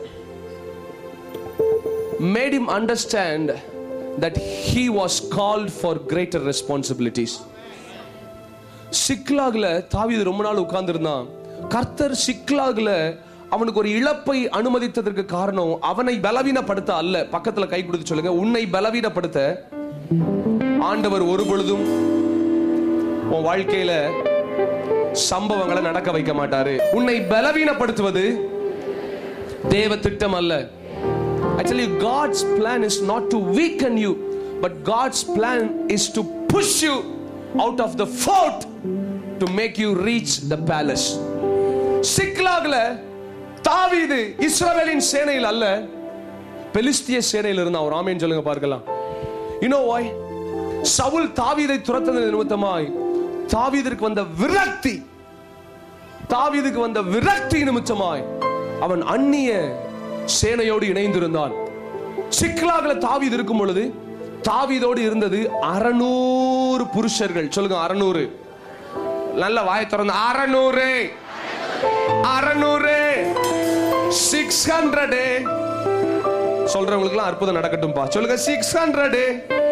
made him understand that he was called for greater responsibilities சிக்லாக்ல தாவீது ரொம்ப நாள் உட்கார்ந்திருந்தான் கர்த்தர் சிக்லாக்ல அவனுக்கு ஒரு இழப்பை அனுமதித்ததற்கு காரணம் அவனை பலவீனப்படுத்த அல்ல பக்கத்துல கை கொடுத்து சொல்லுங்க உன்னை பலவீனப்படுத்த ஆண்டவர் ஒரு பொழுதும் உன் வாழ்க்கையில சம்பவங்களை நடக்க வைக்க மாட்டாரு உன்னை பலவீனப்படுத்துவது தேவ திட்டம் அல்ல Actually, God's plan is not to weaken you, but God's plan is to push you out of the fort to make you reach the palace. சிக்லாக்ல தாவீது இஸ்ரவேலின் சேனையில் அல்ல பெலிஸ்திய சேனையில் இருந்தான் ஒரு ஆமேன் சொல்லுங்க பார்க்கலாம் யூ நோ why சவுல் தாவீதை துரத்தது நிமித்தமாய் தாவீதிற்கு வந்த விரக்தி தாவீதுக்கு வந்த விரக்தி நிமித்தமாய் அவன் அந்நிய சேனையோடு இணைந்திருந்தான் சிக்லாக்ல தாவீது இருக்கும் பொழுது தாவீதோடு இருந்தது அறநூறு புருஷர்கள் சொல்லுங்க அறநூறு நல்ல வாயை திறந்து அறநூறு அறநூறு சிக்ஸ் ஹண்ட்ரடு சொல்றவங்களுக்குலாம் அற்புதம் நடக்கட்டும்பா சொல்லுங்க சிக்ஸ் ஹண்ட்ரடு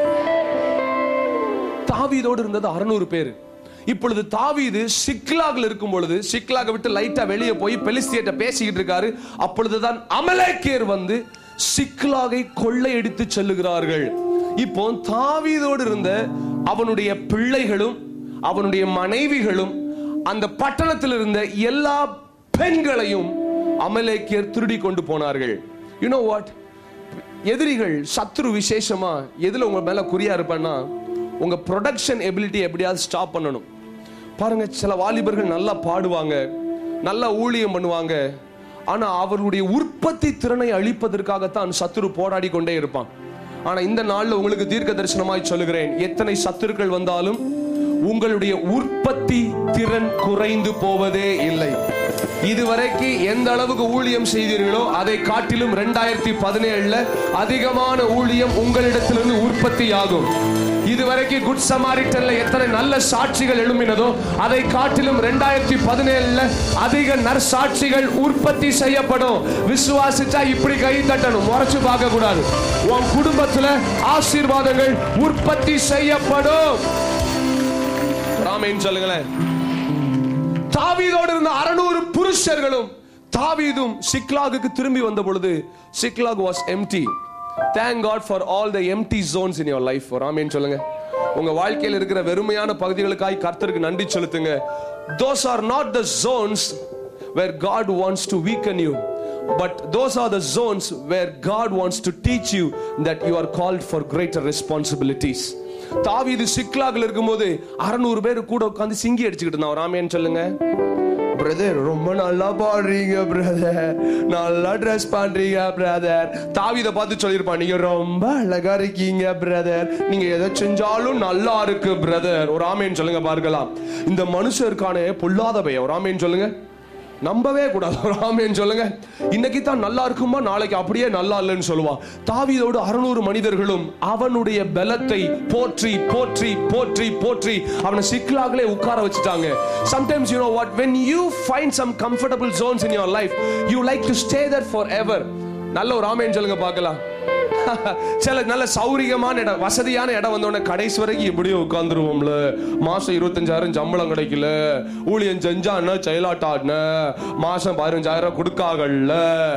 தாவீதோடு இருந்தது அறுநூறு பேர் இப்பொழுது தாவீது சிக்லாக்ல இருக்கும் பொழுது சிக்லாக விட்டு லைட்டா வெளியே போய் பெலிஸ்தியட்ட பேசிக்கிட்டு இருக்காரு அப்பொழுதுதான் அமலேக்கியர் வந்து சிக்லாகை கொள்ளையடித்து செல்லுகிறார்கள் இப்போ தாவீதோடு இருந்த அவனுடைய பிள்ளைகளும் அவனுடைய மனைவிகளும் அந்த பட்டணத்தில் இருந்த எல்லா பெண்களையும் அமலேக்கியர் திருடி கொண்டு போனார்கள் யூ நோ வாட் எதிரிகள் சத்ரு விசேஷமா எதுல உங்க மேல குறியா இருப்பான்னா உங்க ப்ரொடக்ஷன் எபிலிட்டி எப்படியாவது ஸ்டாப் பண்ணணும் பாருங்க சில வாலிபர்கள் நல்லா பாடுவாங்க நல்லா ஊழியம் பண்ணுவாங்க ஆனா அவர்களுடைய உற்பத்தி திறனை அழிப்பதற்காகத்தான் சத்துரு போராடி கொண்டே இருப்பான் ஆனா இந்த நாள்ல உங்களுக்கு தீர்க்க தரிசனமாய் சொல்லுகிறேன் எத்தனை சத்துருக்கள் வந்தாலும் உங்களுடைய உற்பத்தி திறன் குறைந்து போவதே இல்லை இதுவரைக்கு எந்த அளவுக்கு ஊழியம் செய்தீர்களோ அதை காட்டிலும் ரெண்டாயிரத்தி பதினேழுல அதிகமான ஊழியம் உங்களிடத்திலிருந்து உற்பத்தி ஆகும் இதுவரைக்கும் குட் சமாரிட்டன்ல எத்தனை நல்ல சாட்சிகள் எழும்பினதோ அதை காட்டிலும் ரெண்டாயிரத்தி பதினேழுல அதிக நற்சாட்சிகள் உற்பத்தி செய்யப்படும் விசுவாசிச்சா இப்படி கை தட்டணும் முறைச்சு பார்க்க கூடாது உன் குடும்பத்துல ஆசீர்வாதங்கள் உற்பத்தி செய்யப்படும் ராமேன் சொல்லுங்களேன் தாவீதோடு இருந்த அறுநூறு புருஷர்களும் தாவீதும் சிக்லாகுக்கு திரும்பி வந்த பொழுது Ziklag was empty thank God for all the empty zones in your life ராமேன் சொல்லுங்க உங்க வாழ்க்கையில் இருக்கிற வெறுமையான பகுதிகளுக்காய் கர்த்தருக்கு நன்றி செலுத்துங்க those are not the zones where God wants to weaken you but those are the zones where God wants to teach you that you are called for greater responsibilities தாவீது சிக்லாக்ல இருக்கும்போது அறநூறு பேர் கூட உட்காந்து சிங்கி அடிச்சுக்கிட்டு இருந்தான் ராமேன்னு சொல்லுங்க பிரதர் ரொம்ப நல்லா பாடுறீங்க பிரதர் நல்லா ட்ரெஸ் பண்றீங்க பிரதர் தாவித பார்த்து சொல்லியிருப்பான் நீங்க ரொம்ப அழகா இருக்கீங்க பிரதர் நீங்க எதை செஞ்சாலும் நல்லா இருக்கு பிரதர் ஒரு ஆமேன் சொல்லுங்க பார்க்கலாம் இந்த மனுஷருக்கான பொல்லாதவை ஒரு ஆமேன் சொல்லுங்க நம்பவே கூடாது ஒரு ஆமேன் சொல்லுங்க இன்னைக்கு தான் நல்லா இருக்குமா நாளைக்கு அப்படியே நல்லா இல்லைன்னு சொல்லுவான் தாவீதோடு அறுநூறு மனிதர்களும் அவனுடைய பலத்தை போற்றி போற்றி போற்றி போற்றி அவனை சிக்கலாகலே உட்கார வச்சுட்டாங்க sometimes you know what when you find some comfortable zones in your life you like to stay there forever நல்ல ஒரு ஆமேன் சொல்லுங்க பார்க்கலாம் சில நல்ல சௌரியமான இடம் வசதியான இடம் வந்தோடனே கடைசி வரைக்கும் இப்படியே உட்காந்துருவோம்ல மாசம் இருபத்தஞ்சாயிரம் சம்பளம் கிடைக்கல ஊழியம் செஞ்சான்னா செயலாட்டாடின மாசம் பதினஞ்சாயிரம் கொடுக்காகல்ல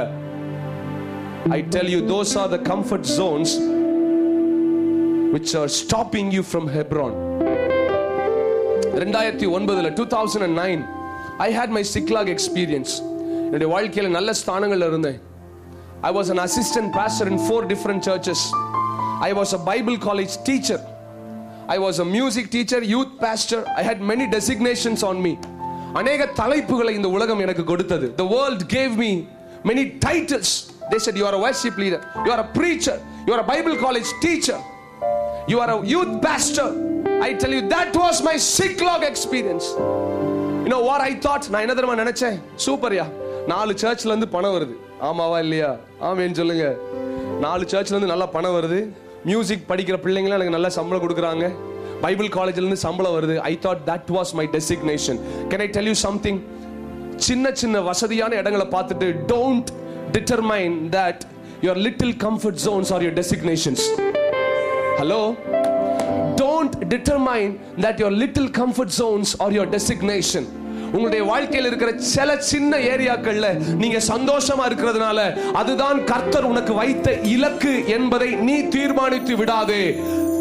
I tell you, those are the comfort zones which are stopping you from Hebron. ரெண்டாயிரத்தி ஒன்பதுல two thousand and nine I hate my Ziklag experience என்னுடைய வாழ்க்கையில் நல்ல ஸ்தானங்கள்ல இருந்தேன் I was an assistant pastor in four different churches. I was a Bible college teacher. I was a music teacher, youth pastor. I had many designations on me. அநேக தலைப்புகளை இந்த உலகம் எனக்கு கொடுத்தது the world gave me many titles they said you are a worship leader you are a preacher you are a bible college teacher you are a youth pastor i tell you that was my sick-log experience you know what i thought நான் என்ன தெரியுமா நினைச்சேன் சூப்பர்யா நாலு சர்ச்ல இருந்து பணம் வருது ஆமாவா இல்லையா ஆமேன்னு சொல்லுங்க நாலு சர்ச்ல இருந்து நல்லா பணம் வருது மியூசிக் படிக்கிற பிள்ளைங்களாம் எனக்கு நல்ல சம்பளம் கொடுக்குறாங்க பைபிள் காலேஜ்ல இருந்து சம்பளம் வருது I thought that was my designation can I tell you something சின்ன சின்ன வசதியான இடங்களை பார்த்துட்டு don't determine that your little comfort zones are your designations hello don't determine that your little comfort zones are your designation உங்களுடைய வாழ்க்கையில் இருக்கிற சில சின்ன ஏரியாக்கள்ல நீங்க சந்தோஷமா இருக்கிறதுனால அதுதான் கர்த்தர் உனக்கு வைத்த இலக்கு என்பதை நீ தீர்மானித்து விடாதே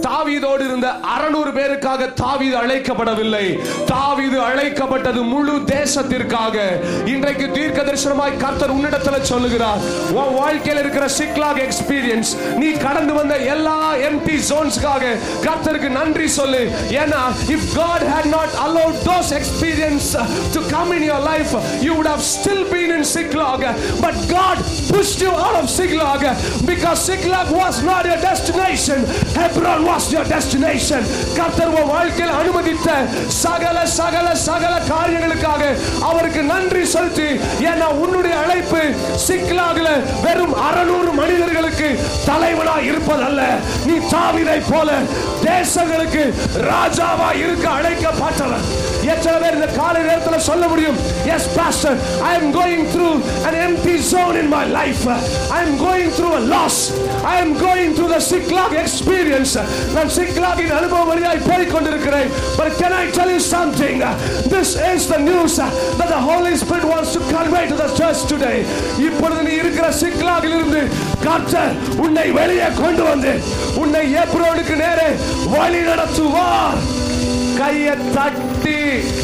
தாவீதோடு இருந்த அறுநூறு பேருக்காக தாவீது அழைக்கப்படவில்லை தாவீது அழைக்கப்பட்டது முழு தேசத்திற்காக இன்றைக்கு தீர்க்க தரிசனமாய் கர்த்தர் உன்னிடத்துல சொல்லுகிறார் உன் வாழ்க்கையில் இருக்கிற சிக்லாக் எக்ஸ்பீரியன்ஸ் நீ கடந்து வந்த எல்லா எம்டி ஜோன்ஸ்க்காக கர்த்தருக்கு நன்றி சொல்லு ஏன்னா if God had not allowed those experience to come in your life you would have still been in Siklag but God pushed you out of Siklag because Siklag was not your destination Hebron was your destination கர்த்தர் உன் வாழ்க்கையில் அனுமதித்த சகல சகல சகல காரியங்களுக்காக அவருக்கு நன்றி செலுத்தி ஏன்னா உன்னுடைய அழைப்பு சிக்லாகில் வெறும் அறுநூறு மனிதர்களுக்கு தலைவனா இருப்பதல்ல நீ தாவிதை போல தேசங்களுக்கு ராஜாவா இருக்க அழைக்கப்பட்டவன் எத்தனை பேர் இந்த காலை நேரத்தில் சொல்ல முடியும் yes pastor I am going through an empty zone in my life I am going through a loss I am going through the Siklag experience நான் சிக்லாகின் அனுபவம் வழியாய் போய் கொண்டிருக்கிறேன் but can I tell you something this is the news that the Holy Spirit wants to convey to the church today இப்பொழுது நீ இருக்கிற சிக்லாகில் இருந்து கர்த்தர் உன்னை வெளியே கொண்டு வந்து உன்னை ஏப்ரோனுக்கு நேரே வழி நடத்துவார் கையை தட்டி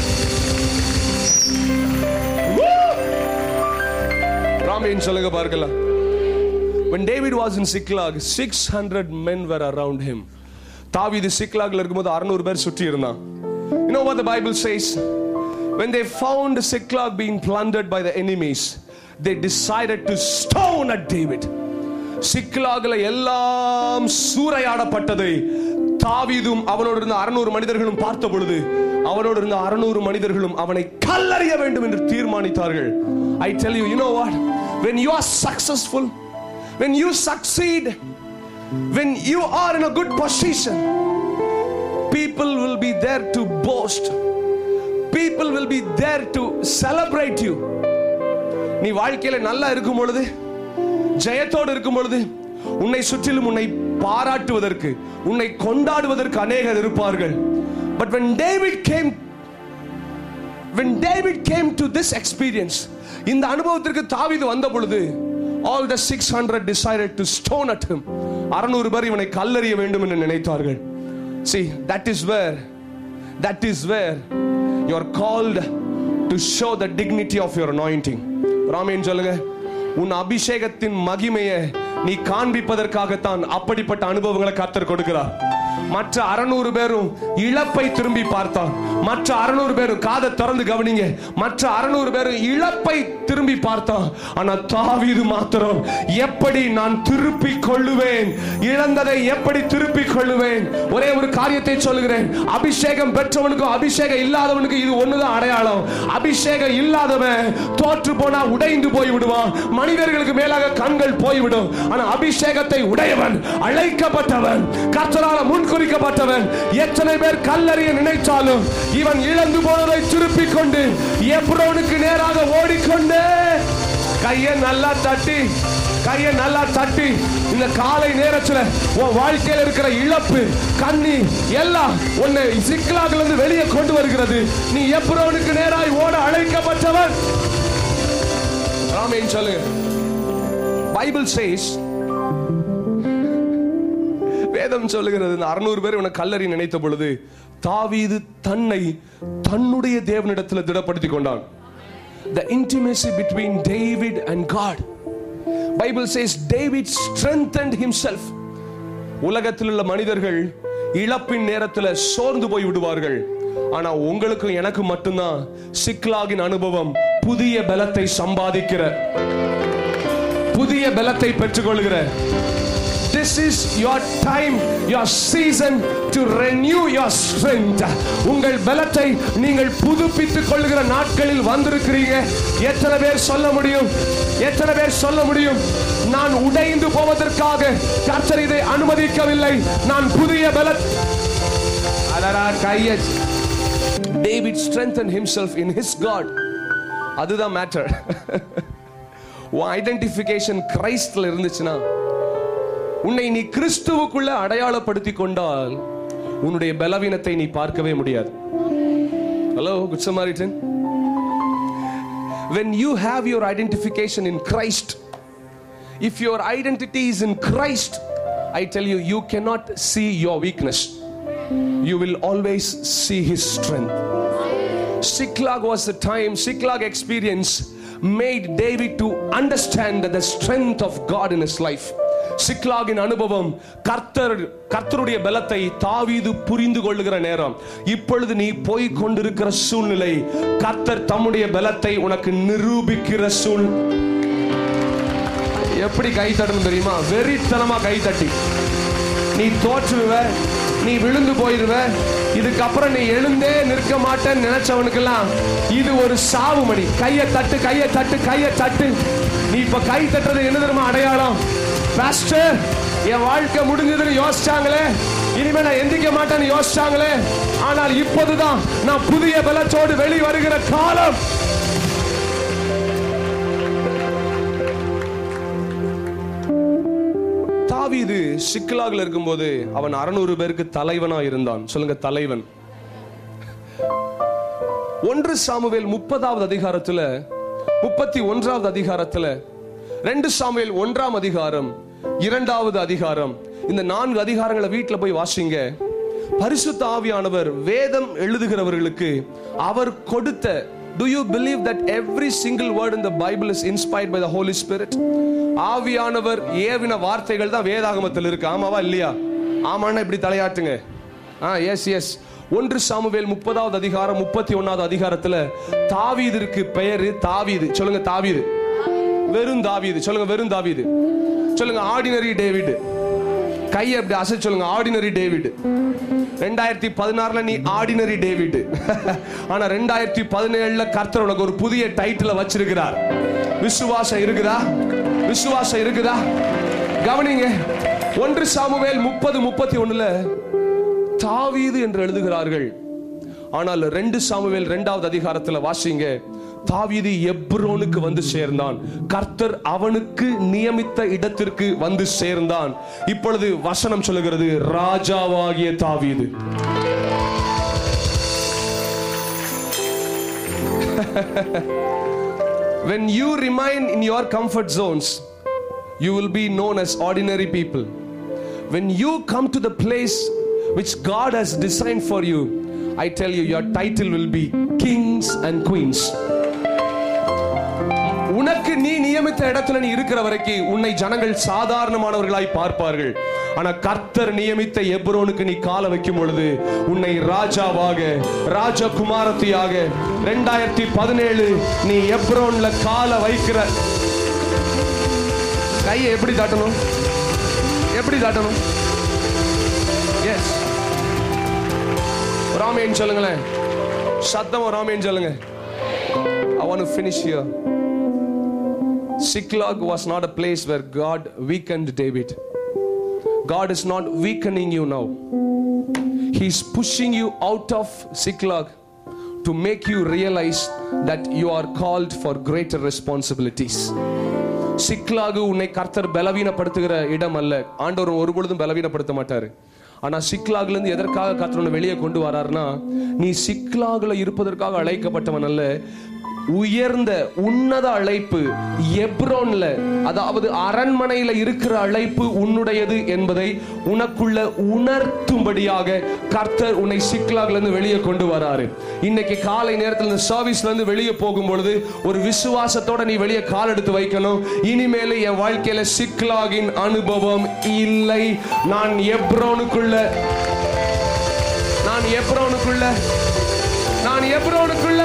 ராமேன் சொல்லுங்க பார்க்கலாம் when david was in siklag 600 men were around him தாவீது சிக்லாக்ல இருக்கும்போது 600 பேர் சுற்றி இருந்தான் you know what the bible says when they found siklag being plundered by the enemies they decided to stone at david சிக்லாகில் எல்லாம் சூறையாடப்பட்டதை தாவீதும் அவனோடு இருந்த அறுநூறு மனிதர்களும் பார்த்த பொழுது அவனோடு இருந்த அறுநூறு மனிதர்களும் அவனை கல்லறிய வேண்டும் என்று தீர்மானித்தார்கள் I tell you you know what when you are successful when you succeed when you are in a good position people will be there to boast people will be there to celebrate you நீ வாழ்க்கையில நல்லா இருக்கும் பொழுது ஜெயத்தோடு இருக்கும் பொழுது உன்னை சுற்றிலும் உன்னை பாராட்டுவதற்கு உன்னை கொண்டாடுவதற்கு அநேகர் இருப்பார்கள் but when david came when david came to this experience இந்த அனுபவத்திற்கு தாவீது வந்த பொழுது all the 600 decided to stone at him 600 பேர் இவனை கல்லறிய வேண்டும் என்று நினைத்தார்கள் see that is where that is where you are called to show the dignity of your anointing ராமேன் சொல்லுங்க உன் அபிஷேகத்தின் மகிமையை நீ காண்பிப்பதற்காகத்தான் அப்படிப்பட்ட அனுபவங்களை கர்த்தர் கொடுக்கிறார் மற்ற அறுநூறு பேரும் இழப்பை திரும்பி பார்த்தான் மற்ற அறுநூறு பேரும் காதை திறந்து கவனிங்க மற்ற அறுநூறு பேரும் இழப்பை திரும்பி பார்த்தான் ஆனா தாவீது மாத்திரம் எப்படி நான் திருப்பி கொள்ளுவேன் இழந்ததை எப்படி திருப்பி கொள்ளுவேன் ஒரே ஒரு காரியத்தை சொல்லுகிறேன் அபிஷேகம் பெற்றவனுக்கும் அபிஷேகம் இல்லாதவனுக்கு இது ஒண்ணுதான் அடையாளம் அபிஷேகம் இல்லாதவன் தோற்று போனா உடைந்து போய் விடுவான் மனிதர்களுக்கு மேலாக கண்கள் போய்விடும் ஆனா அபிஷேகத்தை உடையவன் அழைக்கப்பட்டவன் கர்த்தரால முன்குறிக்கப்பட்டவன் எத்தனை பேர் கல்லறிய நினைத்தாலும் இவன் இழந்து போனதை திருப்பிக் கொண்டு எப்ரோனுக்கு நேராக ஓடிக்கொண்டே கையை நல்லா தட்டி கையை நல்லா தட்டி இந்த காலை நேரத்துல உன் வாழ்க்கையில் இருக்கிற இழப்பு கண்ணி எல்லாம் உன்னை சிக்கலாக இருந்து வெளியே கொண்டு வருகிறது நீ எப்ரோனுக்கு நேராய் ஓட அழைக்கப்பட்டவன் ராமேன் சொல்லுங்க பைபிள் சேஸ் வேதம் சொல்லுகிறது இந்த அறுநூறு பேர் இவனை கல்லறி நினைத்த பொழுது தாவீது தன்னை தன்னுடைய தேவனிடத்தில் திடப்படுத்திக் கொண்டான் the intimacy between David and God. Bible says David strengthened himself. உலகத்தில் உள்ள மனிதர்கள் இழப்பின் நேரத்தில் சோர்ந்து போய் விடுவார்கள் ஆனா உங்களுக்கு எனக்கு மட்டும்தான் சிக்லாகின் அனுபவம் புதிய பலத்தை சம்பாதிக்கிற புதிய பலத்தை பெற்றுக்கொள்கிற This is your time, your season to renew your strength. உங்கள் பலத்தை நீங்கள் புதுப்பித்துக் கொள்கிற நாட்களில் வந்திருக்கிறீங்க எத்தனை பேர் சொல்ல முடியும் எத்தனை பேர் சொல்ல முடியும் நான் உடைந்து போவதற்காக கர்த்தர் இதை அனுமதிக்கவில்லை நான் புதிய பல அடடா கைய David strengthened himself in his God அதுதான் மேட்டர் உன் ஐடென்டிஃபிகேஷன் கிரைஸ்ட்ல இருந்துச்சுன்னா உன்னை நீ கிறிஸ்துவுக்குள்ள அடையாளப்படுத்தி கொண்டால் உன்னுடைய பலவீனத்தை நீ பார்க்கவே முடியாது hello good Samaritan when you have your identification in Christ if your identity is in Christ I tell you, you cannot see your weakness. You will always see His strength. Siklag was the time, Siklag experience made David to understand the strength of God in his life. சிக்லாகின் அனுபவம் கர்த்தர் கர்த்தருடைய பலத்தை தாவீது புரிந்து கொள்ளுகிற நேரம் இப்பொழுது நீ போய் கொண்டிருக்கிற சூழ்நிலை கர்த்தர் தம்முடைய பலத்தை உனக்கு நிரூபிக்கிற சூழ் எப்படி கை தட்டணும் தெரியுமா வெறித்தனமா கை தட்டி நீ தோற்றுவ நீ விழுந்து போயிருவ இதுக்கப்புறம் நீ எழுந்தே நிற்க மாட்டேன்னு நினைச்சவனுக்கெல்லாம் இது ஒரு சாவு மணி கையை தட்டு கையை தட்டு கையை தட்டு நீ இப்ப கை தட்டுறது என்ன தெரியுமா அடையாளம் பாஸ்டர் என் வாழ்க்கை முடிஞ்சதுன்னு யோசிச்சாங்களே இனிமே நான் எந்திக்க மாட்டேன்னு யோசிச்சாங்களே ஆனால் இப்போதுதான் நான் புதிய பலத்தோடு வெளி வருகிற காலம் தாவீது சிக்கலாகில் இருக்கும்போது அவன் அறுநூறு பேருக்கு தலைவனா இருந்தான் சொல்லுங்க தலைவன் ஒன்று சாமுவேல் முப்பதாவது அதிகாரத்துல முப்பத்தி ஒன்றாவது அதிகாரத்துல ரெண்டு சாமுவேல் ஒன்றாம் அதிகாரம் இரண்டாவது அதிகாரம் இந்த நான்கு அதிகாரங்களை வீட்டுல போய் வாசிங்க பரிசுத்த ஆவியானவர் வேதம் எழுதுகிறவர்களுக்கு அவர் கொடுத்த Do you believe that every single word in the Bible is inspired by the Holy Spirit? ஆவியானவர் ஏவின வார்த்தைகள் தான் வேதாகமத்தில் இருக்கு ஆமாவா இல்லையா ஆமான்னா இப்படி தலையாட்டுங்க ஆ எஸ் எஸ் ஒன்று சாமுவேல் முப்பதாவது அதிகாரம் முப்பத்தி ஒன்னாவது அதிகாரத்துல தாவீதிற்கு பெயரு தாவீது சொல்லுங்க தாவீது வெறும் தாவீது சொல்லுங்க வெறும் தாவீது சொல்லுங்க ஆர்டினரி டேவிட் கையை அப்படி அசை சொல்லுங்க ஆர்டினரி டேவிட் ரெண்டாயிரத்தி பதினாறுல நீ ஆர்டினரி டேவிட் ஆனா ரெண்டாயிரத்தி பதினேழுல கர்த்தர் உனக்கு ஒரு புதிய டைட்டில் வச்சிருக்கிறார் விசுவாசம் இருக்குதா விசுவாசம் இருக்குதா கவனிங்க ஒன்று சாமுவேல் முப்பது முப்பத்தி ஒண்ணுல தாவீது என்று எழுதுகிறார்கள் ஆனால் ரெண்டு சாமுவேல் இரண்டாவது அதிகாரத்துல வாசிங்க தாவீது எப்ரோனுக்கு வந்து சேர்ந்தான் கர்த்தர் அவனுக்கு நியமித்த இடத்திற்கு வந்து சேர்ந்தான் இப்பொழுது வசனம் சொல்லுகிறது ராஜாவாகிய தாவீது when you remain in your comfort zones you will be known as ordinary people when you come to the place which God has designed for you, I tell you, your title will be kings and queens. உனக்கு நீ நியமித்த இடத்துல நீ இருக்கிற வரைக்கும் உன்னை ஜனங்கள் சாதாரணமானவர்களாய் பார்ப்பார்கள் ஆனா கர்த்தர் நியமித்த எப்ரோனுக்கு நீ கால வைக்கும் பொழுது உன்னை ராஜாவாக ராஜகுமாரத்தியாக ரெண்டாயிரத்தி பதினேழு நீ எப்ரோன்ல கால வைக்கிற கையை எப்படி தாட்டணும் எப்படி தாட்டணும் எஸ் ராமேன் சொல்லுங்களேன் சத்தம் ராமேன் சொல்லுங்க I want to finish here. Siklag was not a place where God weakened David. God is not weakening you now. He's pushing you out of Siklag to make you realize that you are called for greater responsibilities. சிக்லாகு உன்னை கர்த்தர் பலவீனப்படுத்துகிற இடம் அல்ல ஆண்டவர் ஒரு பொழுதும் பலவீனப்படுத்த மாட்டாரு ஆனா சிக்லாகுல இருந்து எதற்காக கர்த்தர் உன்னை வெளியே கொண்டு வராருன்னா நீ சிக்லாகுல இருப்பதற்காக அழைக்கப்பட்டவன் அல்ல உயர்ந்த உன்னத அழைப்பு எப்ரோன்ல அதாவது அரண்மனையில இருக்கிற அழைப்பு உன்னுடையது என்பதை உனக்குள்ள உணர்த்தும்படியாக கர்த்தர் உன்னை சிக்லாக்ல இருந்து வெளியே கொண்டு வராரு இன்னைக்கு காலை நேரத்தில் இந்த சர்வீஸ்ல இருந்து வெளியே போகும் பொழுது ஒரு விசுவாசத்தோட நீ வெளியே கால் எடுத்து வைக்கணும் இனிமேல் என் வாழ்க்கையில சிக்லாகின் அனுபவம் இல்லை நான் எப்ரோனுக்குள்ள நான் எப்ரோனுக்குள்ள நான் எப்ரோனுக்குள்ள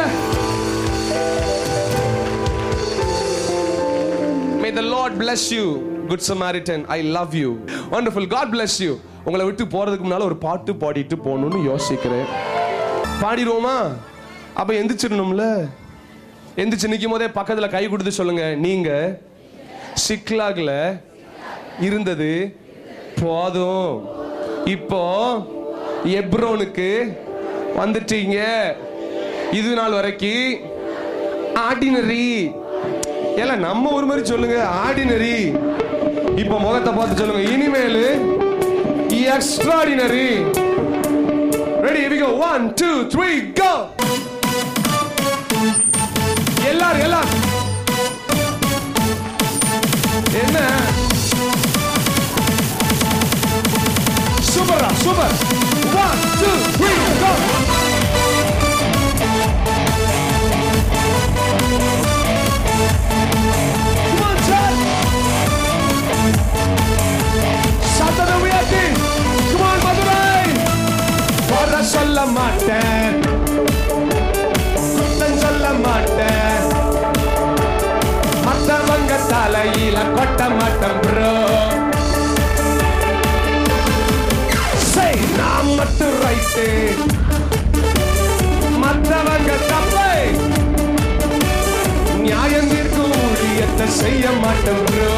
May the Lord bless you, Good Samaritan. I love you. Wonderful. God bless you. உங்களை விட்டு போறதுக்கு முன்னால ஒரு பாட்டு பாடிட்டு போகணும்னு யோசிக்கிறேன் பாடிடுவோமா அப்ப எந்திரிச்சிடணும்ல எந்திரிச்சு நிற்கும் போதே பக்கத்துல கை கொடுத்து சொல்லுங்க நீங்க சிக்லாக்ல இருந்தது போதும் இப்போ எப்ரோனுக்கு வந்துட்டீங்க இது நாள் வரைக்கும் ஆர்டினரி ஏல நம்ம ஒரு மாதிரி சொல்லுங்க ஆர்டினரி இப்ப முகத்தை பார்த்து சொல்லுங்க இனிமேல் extraordinary ready we go one two three go எல்லாரும் எல்லாரும் super one two three go Come on, Chad. சத்தத்தை உயர்த்தி Come on, மதுரை குறை சொல்ல மாட்டேன் குத்தம் சொல்ல மாட்டேன் மத்தவங்க தலையில கொட்ட மாட்டேன் ப்ரோ சை நான் மட்டும் ரைட்டு மத்தவங்க தப்பை நியாயம் தீர்க்கும் ஊழியத்தை செய்ய மாட்டேன் ப்ரோ